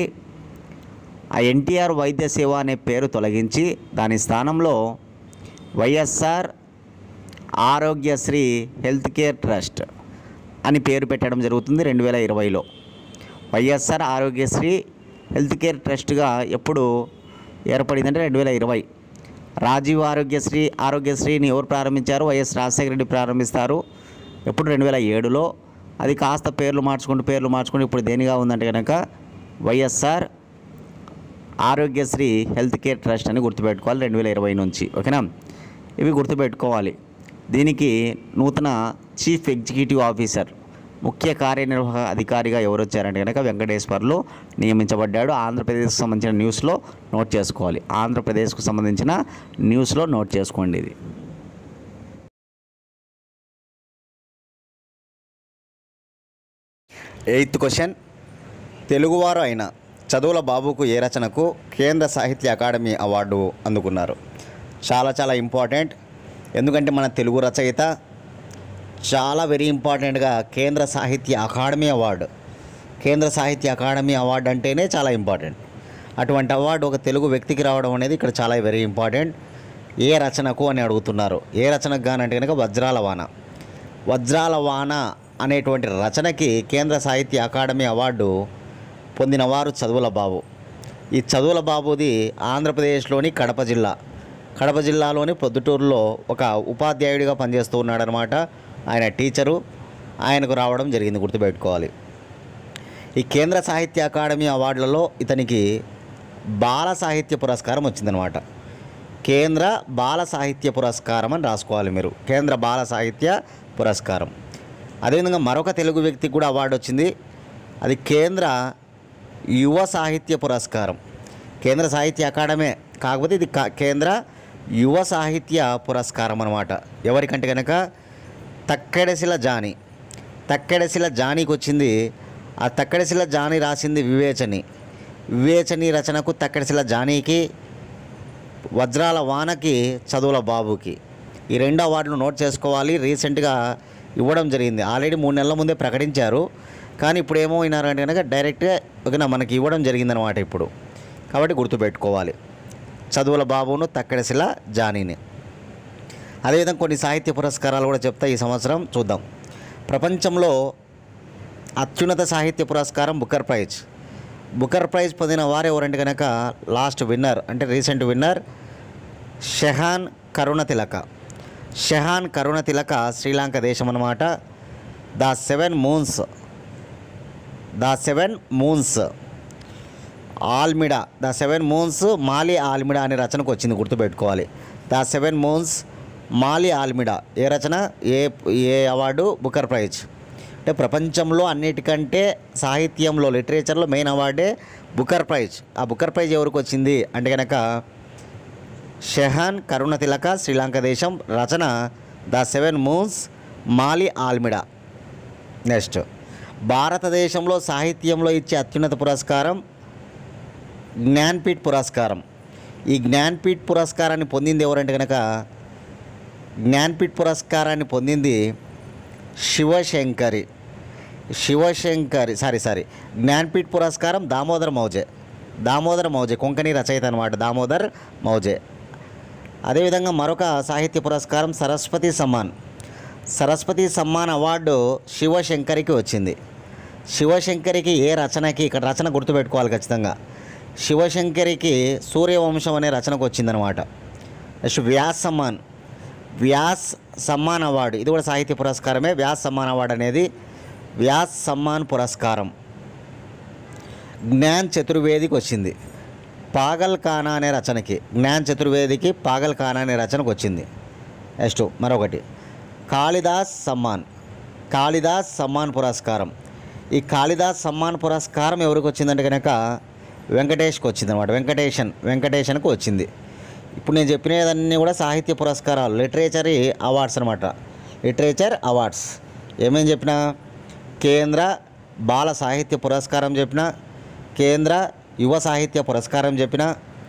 ఆ ఎన్టీఆర్ వైద్య సేవ అనే పేరు తొలగించి దాని స్థానంలో YSR Aarogyasri health care trust అని పేరు పెట్టడం జరుగుతుంది రెండు వేల ఇరవైలో వైఎస్ఆర్ ఆరోగ్యశ్రీ హెల్త్ కేర్ ట్రస్ట్గా ఎప్పుడు ఏర్పడిందంటే రెండు వేల ఇరవై రాజీవ్ ఆరోగ్యశ్రీ ఆరోగ్యశ్రీని ఎవరు ప్రారంభించారు వైఎస్ రాజశేఖర రెడ్డి ప్రారంభిస్తారు ఎప్పుడు రెండు వేల ఏడులో అది కాస్త పేర్లు మార్చుకుంటూ పేర్లు మార్చుకుంటూ ఇప్పుడు దేనిగా ఉందంటే కనుక YSR Aarogyasri health care trust అని గుర్తుపెట్టుకోవాలి రెండు వేల ఇరవై నుంచి ఓకేనా ఇవి గుర్తుపెట్టుకోవాలి దీనికి నూతన చీఫ్ ఎగ్జిక్యూటివ్ ఆఫీసర్ ముఖ్య కార్యనిర్వాహక అధికారిగా ఎవరు వచ్చారంటే కనుక వెంకటేశ్వర్లు నియమించబడ్డాడు ఆంధ్రప్రదేశ్కి సంబంధించిన న్యూస్లో నోట్ చేసుకోవాలి ఆంధ్రప్రదేశ్కు సంబంధించిన న్యూస్లో నోట్ చేసుకోండి ఇది ఎయిత్ క్వశ్చన్ తెలుగువారు అయిన చదువుల బాబుకు ఏ రచనకు కేంద్ర సాహిత్య అకాడమీ అవార్డు అందుకున్నారు చాలా చాలా ఇంపార్టెంట్ ఎందుకంటే మన తెలుగు రచయిత చాలా వెరీ ఇంపార్టెంట్గా కేంద్ర సాహిత్య అకాడమీ అవార్డు కేంద్ర సాహిత్య అకాడమీ అవార్డు అంటేనే చాలా ఇంపార్టెంట్ అటువంటి అవార్డు ఒక తెలుగు వ్యక్తికి రావడం అనేది ఇక్కడ చాలా వెరీ ఇంపార్టెంట్ ఏ రచనకు అని అడుగుతున్నారు ఏ రచనకు గానంటే కనుక వజ్రాల వాన వజ్రాల వాన అనేటువంటి రచనకి కేంద్ర సాహిత్య అకాడమీ అవార్డు పొందినవారు చదువుల బాబు ఈ చదువుల బాబుది ఆంధ్రప్రదేశ్లోని కడప జిల్లా కడప జిల్లాలోని పొద్దుటూరులో ఒక ఉపాధ్యాయుడిగా పనిచేస్తూ ఉన్నాడనమాట ఆయన టీచరు ఆయనకు రావడం జరిగింది గుర్తుపెట్టుకోవాలి ఈ కేంద్ర సాహిత్య అకాడమీ అవార్డులలో ఇతనికి బాల సాహిత్య పురస్కారం వచ్చిందనమాట కేంద్ర బాల సాహిత్య పురస్కారం అని రాసుకోవాలి మీరు కేంద్ర బాల సాహిత్య పురస్కారం అదేవిధంగా మరొక తెలుగు వ్యక్తికి కూడా అవార్డు వచ్చింది అది కేంద్ర యువ సాహిత్య పురస్కారం కేంద్ర సాహిత్య అకాడమీ కాకపోతే ఇది కా- కేంద్ర యువ సాహిత్య పురస్కారం అనమాట ఎవరికంటే కనుక తక్కెడశిల జాని తక్కెడశిల జానీకి వచ్చింది ఆ తక్కెడశిల జాని రాసింది వివేచని వివేచని రచనకు తక్కెడశిల జానీకి వజ్రాల వానకి చదువుల బాబుకి ఈ రెండు అవార్డులు నోట్ చేసుకోవాలి రీసెంట్గా ఇవ్వడం జరిగింది ఆల్రెడీ మూడు నెలల ముందే ప్రకటించారు కానీ ఇప్పుడు ఏమో అయినారంటే కనుక డైరెక్ట్గా ఓకేనా మనకి ఇవ్వడం జరిగిందనమాట ఇప్పుడు కాబట్టి గుర్తుపెట్టుకోవాలి చదువుల బాబును తక్కడశిల జానీని అదేవిధంగా కొన్ని సాహిత్య పురస్కారాలు కూడా చెప్తా ఈ సంవత్సరం చూద్దాం ప్రపంచంలో అత్యున్నత సాహిత్య పురస్కారం బుకర్ ప్రైజ్ బుకర్ ప్రైజ్ పొందిన వారు ఎవరంటే కనుక లాస్ట్ విన్నర్ అంటే recent winner Shehan Karunatilaka Shehan Karunatilaka Sri Lanka దేశం అన్నమాట the seven moons the seven moons Almeida the seven moons Maali Almeida అనే రచనకు వచ్చింది గుర్తుపెట్టుకోవాలి the seven moons Maali Almeida ఏ రచన ఏ ఏ అవార్డు బుకర్ ప్రైజ్ అంటే ప్రపంచంలో అన్నిటికంటే సాహిత్యంలో లిటరేచర్లో మెయిన్ అవార్డే బుకర్ ప్రైజ్ ఆ బుకర్ ప్రైజ్ ఎవరికి వచ్చింది అంటే కనుక షెహాన్ కరుణ తిలక శ్రీలంక దేశం రచన the seven moons Maali Almeida next భారతదేశంలో సాహిత్యంలో ఇచ్చే అత్యున్నత పురస్కారం జ్ఞాన్పీఠ్ పురస్కారం ఈ జ్ఞాన్పీఠ్ పురస్కారాన్ని పొందింది ఎవరంటే కనుక జ్ఞాన్పీఠ్ పురస్కారాన్ని పొందింది శివశంకరి శివశంకరి సారీ సారీ జ్ఞాన్పీఠ్ పురస్కారం దామోదర్ మౌజే దామోదర్ మౌజే కొంకణి రచయిత అనమాట దామోదర్ మౌజే అదేవిధంగా మరొక సాహిత్య పురస్కారం సరస్వతి సమ్మాన్ సరస్వతి సమ్మాన్ అవార్డు శివశంకరికి వచ్చింది శివశంకరికి ఏ రచనకి ఇక్కడ రచన గుర్తుపెట్టుకోవాలి ఖచ్చితంగా శివశంకరికి సూర్యవంశం అనే రచనకు వచ్చిందనమాట నెక్స్ట్ వ్యాస్ సమ్మాన్ వ్యాస్ సమ్మాన్ అవార్డు ఇది కూడా సాహిత్య పురస్కారమే వ్యాస్ సమ్మాన్ అవార్డు అనేది వ్యాస్ సమ్మాన్ పురస్కారం జ్ఞాన్ చతుర్వేదికి వచ్చింది పాగల్ ఖానా అనే రచనకి జ్ఞాన్ చతుర్వేదికి పాగల్ ఖానా అనే రచనకు వచ్చింది నెక్స్ట్ మరొకటి కాళిదాస్ సమ్మాన్ కాళిదాస్ సమ్మాన్ పురస్కారం ఈ కాళిదాస్ సమ్మాన్ పురస్కారం ఎవరికి వచ్చిందంటే కనుక వెంకటేష్కి వచ్చింది అనమాట వెంకటేషన్ వెంకటేషన్కి వచ్చింది ఇప్పుడు నేను చెప్పినవన్నీ కూడా సాహిత్య పురస్కారాలు లిటరేచరీ అవార్డ్స్ అనమాట లిటరేచర్ అవార్డ్స్ ఏమేమి చెప్పినా కేంద్ర బాల సాహిత్య పురస్కారం చెప్పిన కేంద్ర యువ సాహిత్య పురస్కారం చెప్పిన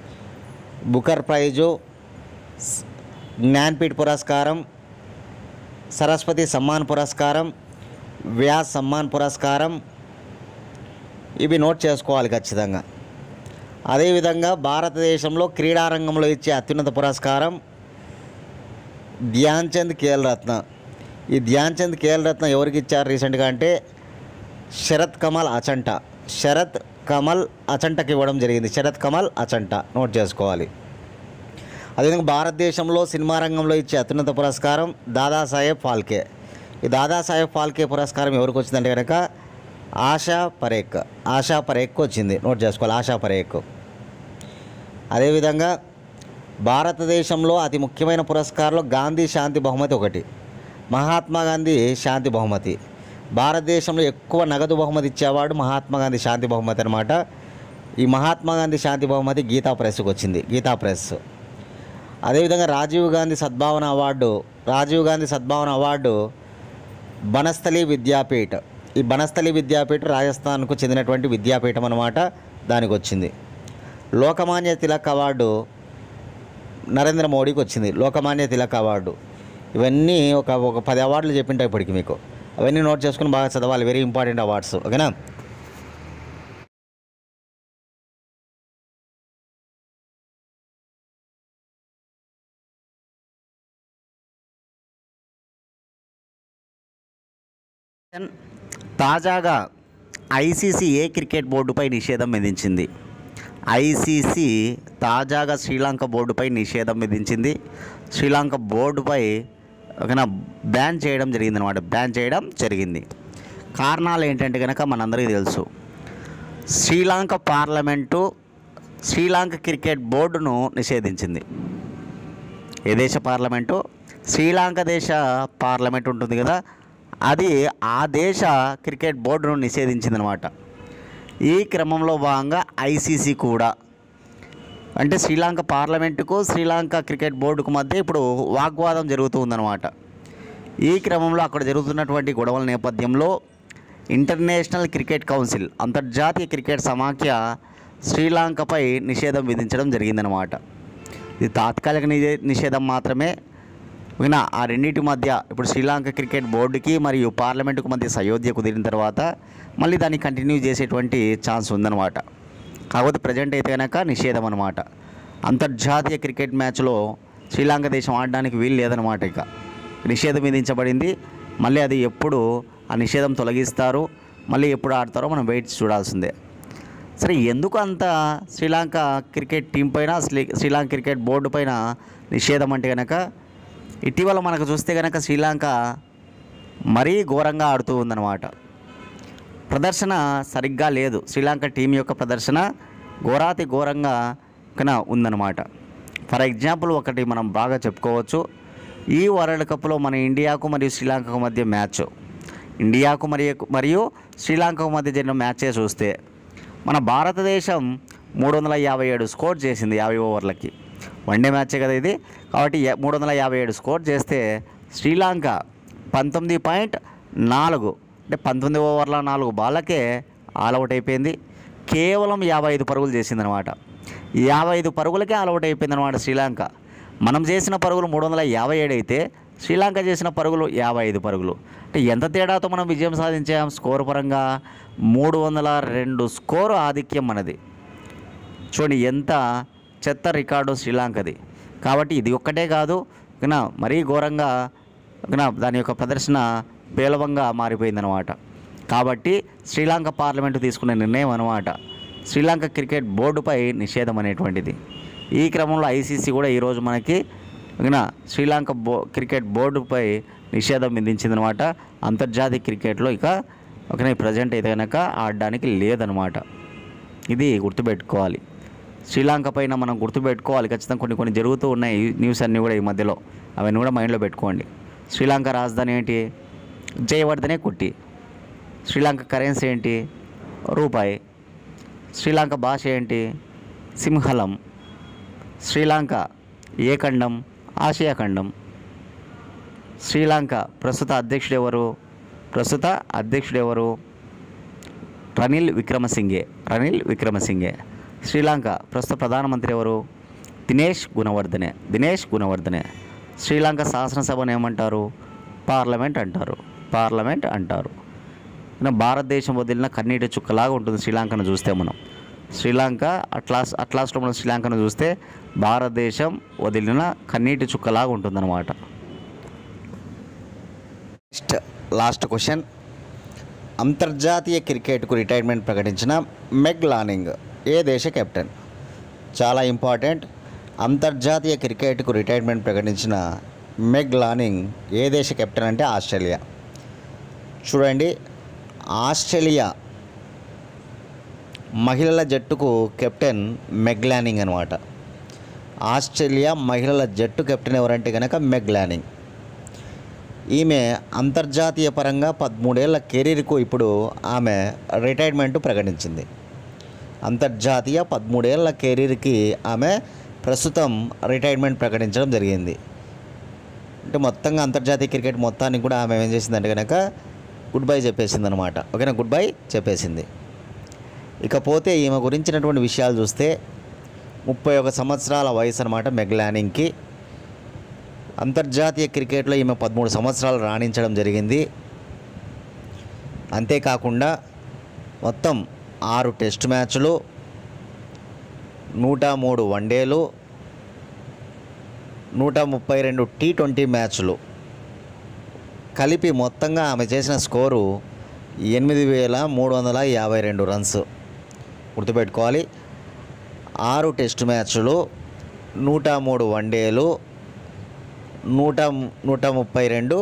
బుకర్ ప్రైజు స్- జ్ఞాన్పీఠ్ పురస్కారం సరస్వతి సమ్మాన్ పురస్కారం వ్యాస్ సమ్మాన్ పురస్కారం ఇవి నోట్ చేసుకోవాలి ఖచ్చితంగా అదేవిధంగా భారతదేశంలో క్రీడారంగంలో ఇచ్చే అత్యున్నత పురస్కారం ధ్యాన్ చంద్ ఖేల్ రత్న ఈ ధ్యాన్ చంద్ ఖేల్ రత్న ఎవరికి ఇచ్చారు రీసెంట్గా అంటే శరత్ కమల్ అచంట శరత్ కమల్ అచంటకి ఇవ్వడం జరిగింది శరత్ కమల్ అచంట నోట్ చేసుకోవాలి అదేవిధంగా భారతదేశంలో సినిమా రంగంలో ఇచ్చే అత్యున్నత పురస్కారం దాదాసాహెబ్ ఫాల్కే ఈ దాదాసాహెబ్ ఫాల్కే పురస్కారం ఎవరికి వచ్చిందంటే కనుక ఆశా పరేక్ ఆశా పరేక్కు వచ్చింది నోట్ చేసుకోవాలి ఆశా పరేక్ అదేవిధంగా భారతదేశంలో అతి ముఖ్యమైన పురస్కారాలు గాంధీ శాంతి బహుమతి ఒకటి మహాత్మా గాంధీ శాంతి బహుమతి భారతదేశంలో ఎక్కువ నగదు బహుమతి ఇచ్చేవాడు మహాత్మా గాంధీ శాంతి బహుమతి అనమాట ఈ మహాత్మా గాంధీ శాంతి బహుమతి గీతా ప్రెస్కి వచ్చింది గీతా ప్రెస్ అదేవిధంగా రాజీవ్ గాంధీ సద్భావన అవార్డు రాజీవ్ గాంధీ సద్భావన అవార్డు బనస్థలి విద్యాపీఠ్ ఈ బనస్థలి విద్యాపీఠ్ రాజస్థాన్కు చెందినటువంటి విద్యాపీఠం అనమాట దానికి వచ్చింది లోకమాన్య తిలక్ అవార్డు నరేంద్ర మోడీకి వచ్చింది లోకమాన్య తిలక్ అవార్డు ఇవన్నీ ఒక ఒక పది అవార్డులు చెప్పింటా ఇప్పటికి మీకు అవన్నీ నోట్ చేసుకుని బాగా చదవాలి వెరీ ఇంపార్టెంట్ అవార్డ్స్ ఓకేనా తాజాగా ఐసీసీ ఏ క్రికెట్ బోర్డుపై నిషేధం విధించింది ఐసీసీ తాజాగా శ్రీలంక బోర్డుపై నిషేధం విధించింది శ్రీలంక బోర్డుపై ఒక బ్యాన్ చేయడం జరిగింది అనమాట బ్యాన్ చేయడం జరిగింది కారణాలు ఏంటంటే కనుక మనందరికీ తెలుసు శ్రీలంక పార్లమెంటు శ్రీలంక క్రికెట్ బోర్డును నిషేధించింది ఏ దేశ పార్లమెంటు శ్రీలంక దేశ పార్లమెంట్ ఉంటుంది కదా అది ఆ దేశ క్రికెట్ బోర్డును నిషేధించిందనమాట ఈ క్రమంలో భాగంగా ఐసీసీ కూడా అంటే శ్రీలంక పార్లమెంటుకు శ్రీలంక క్రికెట్ బోర్డుకు మధ్య ఇప్పుడు వాగ్వాదం జరుగుతూ ఉందన్నమాట ఈ క్రమంలో అక్కడ జరుగుతున్నటువంటి గొడవల నేపథ్యంలో ఇంటర్నేషనల్ క్రికెట్ కౌన్సిల్ అంతర్జాతీయ క్రికెట్ సమాఖ్య శ్రీలంకపై నిషేధం విధించడం జరిగిందనమాట ఇది తాత్కాలిక నిషే- నిషేధం మాత్రమే ఓకేనా ఆ రెండింటి మధ్య ఇప్పుడు శ్రీలంక క్రికెట్ బోర్డుకి మరియు పార్లమెంటుకు మధ్య సయోధ్య కుదిరిన తర్వాత మళ్ళీ దాన్ని కంటిన్యూ చేసేటువంటి ఛాన్స్ ఉందన్నమాట కాకపోతే ప్రజెంట్ అయితే కనుక నిషేధం అనమాట అంతర్జాతీయ క్రికెట్ మ్యాచ్లో శ్రీలంక దేశం ఆడడానికి వీలు లేదనమాట ఇక నిషేధం విధించబడింది మళ్ళీ అది ఎప్పుడు ఆ నిషేధం తొలగిస్తారు మళ్ళీ ఎప్పుడు ఆడతారో మనం వెయిట్ చూడాల్సిందే సరే ఎందుకు అంత శ్రీలంక క్రికెట్ టీం పైన శ్రీ- శ్రీలంక క్రికెట్ బోర్డు పైన నిషేధం అంటే కనుక ఇటీవల మనకు చూస్తే కనుక శ్రీలంక మరీ ఘోరంగా ఆడుతూ ఉందన్నమాట ప్రదర్శన సరిగ్గా లేదు శ్రీలంక టీం యొక్క ప్రదర్శన ఘోరాతి ఘోరంగా కన ఉందన్నమాట ఫర్ ఎగ్జాంపుల్ ఒకటి మనం బాగా చెప్పుకోవచ్చు ఈ వరల్డ్ కప్లో మన ఇండియాకు మరియు శ్రీలంకకు మధ్య మ్యాచ్ ఇండియాకు మరియు మరియు శ్రీలంకకు మధ్య జరిగిన మ్యాచే చూస్తే మన భారతదేశం మూడు వందల యాభై ఏడు స్కోర్ చేసింది యాభై ఓవర్లకి వన్డే మ్యాచే కదా ఇది కాబట్టి యా- మూడు వందల యాభై ఏడు స్కోర్ చేస్తే శ్రీలంక పంతొమ్మిది పాయింట్ నాలుగు అంటే పంతొమ్మిది ఓవర్ల నాలుగు బాళ్ళకే ఆల్అవుట్ అయిపోయింది కేవలం యాభై ఐదు పరుగులు చేసిందనమాట యాభై ఐదు పరుగులకే ఆల్అవుట్ అయిపోయిందనమాట శ్రీలంక మనం చేసిన పరుగులు మూడు వందల యాభై ఏడు అయితే శ్రీలంక చేసిన పరుగులు యాభై ఐదు పరుగులు అంటే ఎంత తేడాతో మనం విజయం సాధించాం స్కోర్ పరంగా మూడు వందల రెండు స్కోరు ఆధిక్యం మనది చూడండి ఎంత చెత్త రికార్డు శ్రీలంకది కాబట్టి ఇది ఒక్కటే కాదు ఓకేనా మరీ ఘోరంగా ఓకేనా దాని యొక్క ప్రదర్శన పేలవంగా మారిపోయిందనమాట కాబట్టి శ్రీలంక పార్లమెంటు తీసుకునే నిర్ణయం అనమాట శ్రీలంక క్రికెట్ బోర్డుపై నిషేధం అనేటువంటిది ఈ క్రమంలో ఐసీసీ కూడా ఈరోజు మనకి ఓకేనా శ్రీలంక బో క్రికెట్ బోర్డుపై నిషేధం విధించిందనమాట అంతర్జాతీయ క్రికెట్లో ఇక ఓకేనా ప్రజెంట్ అయితే కనుక ఆడడానికి లేదనమాట ఇది గుర్తుపెట్టుకోవాలి శ్రీలంక పైన మనం గుర్తుపెట్టుకోవాలి ఖచ్చితంగా కొన్ని కొన్ని జరుగుతూ ఉన్నాయి ఈ న్యూస్ అన్నీ కూడా ఈ మధ్యలో అవన్నీ కూడా మైండ్లో పెట్టుకోండి శ్రీలంక రాజధాని ఏంటి జయవర్ధనే కుట్టి శ్రీలంక కరెన్సీ ఏంటి రూపాయి శ్రీలంక భాష ఏంటి సింహలం శ్రీలంక ఏ ఖండం ఆసియా ఖండం శ్రీలంక ప్రస్తుత అధ్యక్షుడు ఎవరు ప్రస్తుత అధ్యక్షుడు ఎవరు రనిల్ విక్రమసింఘే రనిల్ విక్రమసింఘే శ్రీలంక ప్రస్తుత ప్రధానమంత్రి ఎవరు దినేష్ గుణవర్ధనే దినేష్ గుణవర్ధనే శ్రీలంక శాసనసభను ఏమంటారు పార్లమెంట్ అంటారు పార్లమెంట్ అంటారు ఇంకా భారతదేశం వదిలిన కన్నీటి చుక్కలాగా ఉంటుంది శ్రీలంకను చూస్తే మనం శ్రీలంక అట్లాస్ అట్లాస్లో మనం శ్రీలంకను చూస్తే భారతదేశం వదిలిన కన్నీటి చుక్కలాగా ఉంటుందన్నమాట నెక్స్ట్ లాస్ట్ క్వశ్చన్ అంతర్జాతీయ క్రికెట్కు రిటైర్మెంట్ ప్రకటించిన మెగ్ లానింగ్ ఏ దేశ కెప్టెన్ చాలా ఇంపార్టెంట్ అంతర్జాతీయ క్రికెట్కు రిటైర్మెంట్ ప్రకటించిన మెగ్ లానింగ్ ఏ దేశ కెప్టెన్ అంటే ఆస్ట్రేలియా చూడండి ఆస్ట్రేలియా మహిళల జట్టుకు కెప్టెన్ మెగ్ లానింగ్ అనమాట ఆస్ట్రేలియా మహిళల జట్టు కెప్టెన్ ఎవరంటే కనుక మెగ్ లానింగ్ ఈమె అంతర్జాతీయ పరంగా పదమూడేళ్ల కెరీర్కు ఇప్పుడు ఆమె రిటైర్మెంట్ ప్రకటించింది అంతర్జాతీయ పదమూడేళ్ల కెరీర్కి ఆమె ప్రస్తుతం రిటైర్మెంట్ ప్రకటించడం జరిగింది అంటే మొత్తంగా అంతర్జాతీయ క్రికెట్ మొత్తానికి కూడా ఆమె ఏం చేసిందంటే కనుక గుడ్ బై చెప్పేసింది అనమాట ఓకేనా గుడ్ బై చెప్పేసింది ఇకపోతే ఈమె గురించినటువంటి విషయాలు చూస్తే ముప్పై ఒక సంవత్సరాల వయసు అనమాట మెగ్లానింగ్కి అంతర్జాతీయ క్రికెట్లో ఈమె పదమూడు సంవత్సరాలు రాణించడం జరిగింది అంతేకాకుండా మొత్తం ఆరు టెస్ట్ మ్యాచ్లు నూట మూడు వన్డేలు నూట ముప్పై రెండు టీ ట్వంటీ మ్యాచ్లు కలిపి మొత్తంగా ఆమె చేసిన స్కోరు ఎనిమిది వేల మూడు వందల యాభై రెండు రన్స్ గుర్తుపెట్టుకోవాలి ఆరు టెస్ట్ మ్యాచ్లు నూట మూడు వన్డేలు నూట నూట ముప్పై రెండు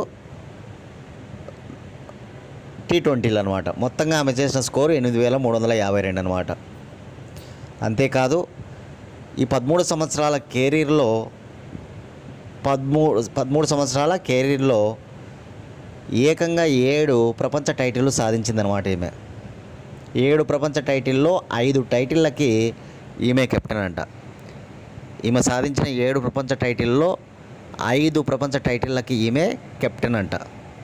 టీ ట్వంటీలు అనమాట మొత్తంగా ఆమె చేసిన స్కోరు ఎనిమిది వేల మూడు వందల యాభై రెండు అనమాట అంతేకాదు ఈ పదమూడు సంవత్సరాల కెరీర్లో పదమూడు పదమూడు సంవత్సరాల కెరీర్లో ఏకంగా ఏడు ప్రపంచ టైటిల్ సాధించిందనమాట ఈమె ఏడు ప్రపంచ టైటిల్లో ఐదు టైటిళ్ళకి ఈమె కెప్టెన్ అంట ఈమె సాధించిన ఏడు ప్రపంచ టైటిల్లో ఐదు ప్రపంచ టైటిళ్ళకి ఈమె కెప్టెన్ అంట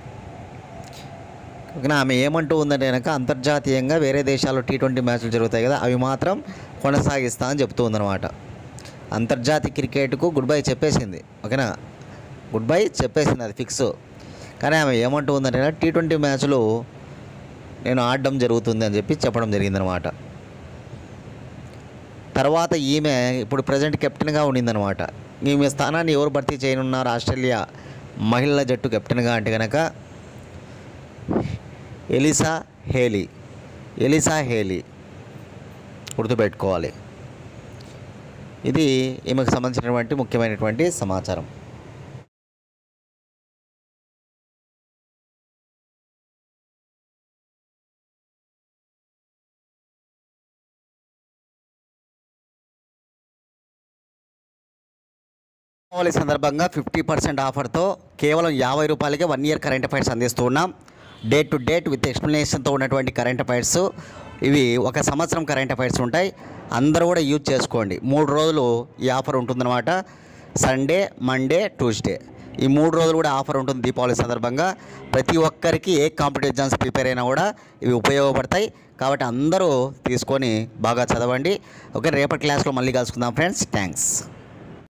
కానీ ఆమె ఏమంటూ ఉందంటే కనుక అంతర్జాతీయంగా వేరే దేశాల్లో టీ ట్వంటీ మ్యాచ్లు జరుగుతాయి కదా అవి మాత్రం కొనసాగిస్తా అని చెప్తూ ఉందన్నమాట అంతర్జాతీయ క్రికెట్కు గుడ్ బై చెప్పేసింది ఓకేనా గుడ్ బై చెప్పేసింది అది ఫిక్స్ కానీ ఆమె ఏమంటూ ఉందంటే కనుక టీ ట్వంటీ మ్యాచ్లు నేను ఆడడం జరుగుతుంది అని చెప్పి చెప్పడం జరిగిందనమాట తర్వాత ఈమె ఇప్పుడు ప్రజెంట్ కెప్టెన్గా ఉండిందనమాట ఈమె స్థానాన్ని ఎవరు భర్తీ చేయనున్నారు ఆస్ట్రేలియా మహిళల జట్టు కెప్టెన్గా అంటే కనుక ఎలిసా హేలీ ఎలిసా హేలీ గుర్తుపెట్టుకోవాలి ఇది ఈమెకు సంబంధించినటువంటి ముఖ్యమైనటువంటి సమాచారం దీపావళి సందర్భంగా ఫిఫ్టీ పర్సెంట్ ఆఫర్తో కేవలం యాభై రూపాయలకే వన్ ఇయర్ కరెంట్ అఫైర్స్ అందిస్తూ ఉన్నాం డేట్ టు డేట్ విత్ ఎక్స్ప్లెనేషన్తో ఉన్నటువంటి కరెంట్ అఫైర్స్ ఇవి ఒక సంవత్సరం కరెంట్ అఫైర్స్ ఉంటాయి అందరూ కూడా యూజ్ చేసుకోండి మూడు రోజులు ఈ ఆఫర్ ఉంటుందన్నమాట సండే మండే ట్యూస్డే ఈ మూడు రోజులు కూడా ఆఫర్ ఉంటుంది దీపావళి సందర్భంగా ప్రతి ఒక్కరికి ఏ కాంపిటేటివ్ ఎగ్జామ్స్ ప్రిపేర్ అయినా కూడా ఇవి ఉపయోగపడతాయి కాబట్టి అందరూ తీసుకొని బాగా చదవండి ఓకే రేపటి క్లాస్లో మళ్ళీ కలుసుకుందాం ఫ్రెండ్స్ థ్యాంక్స్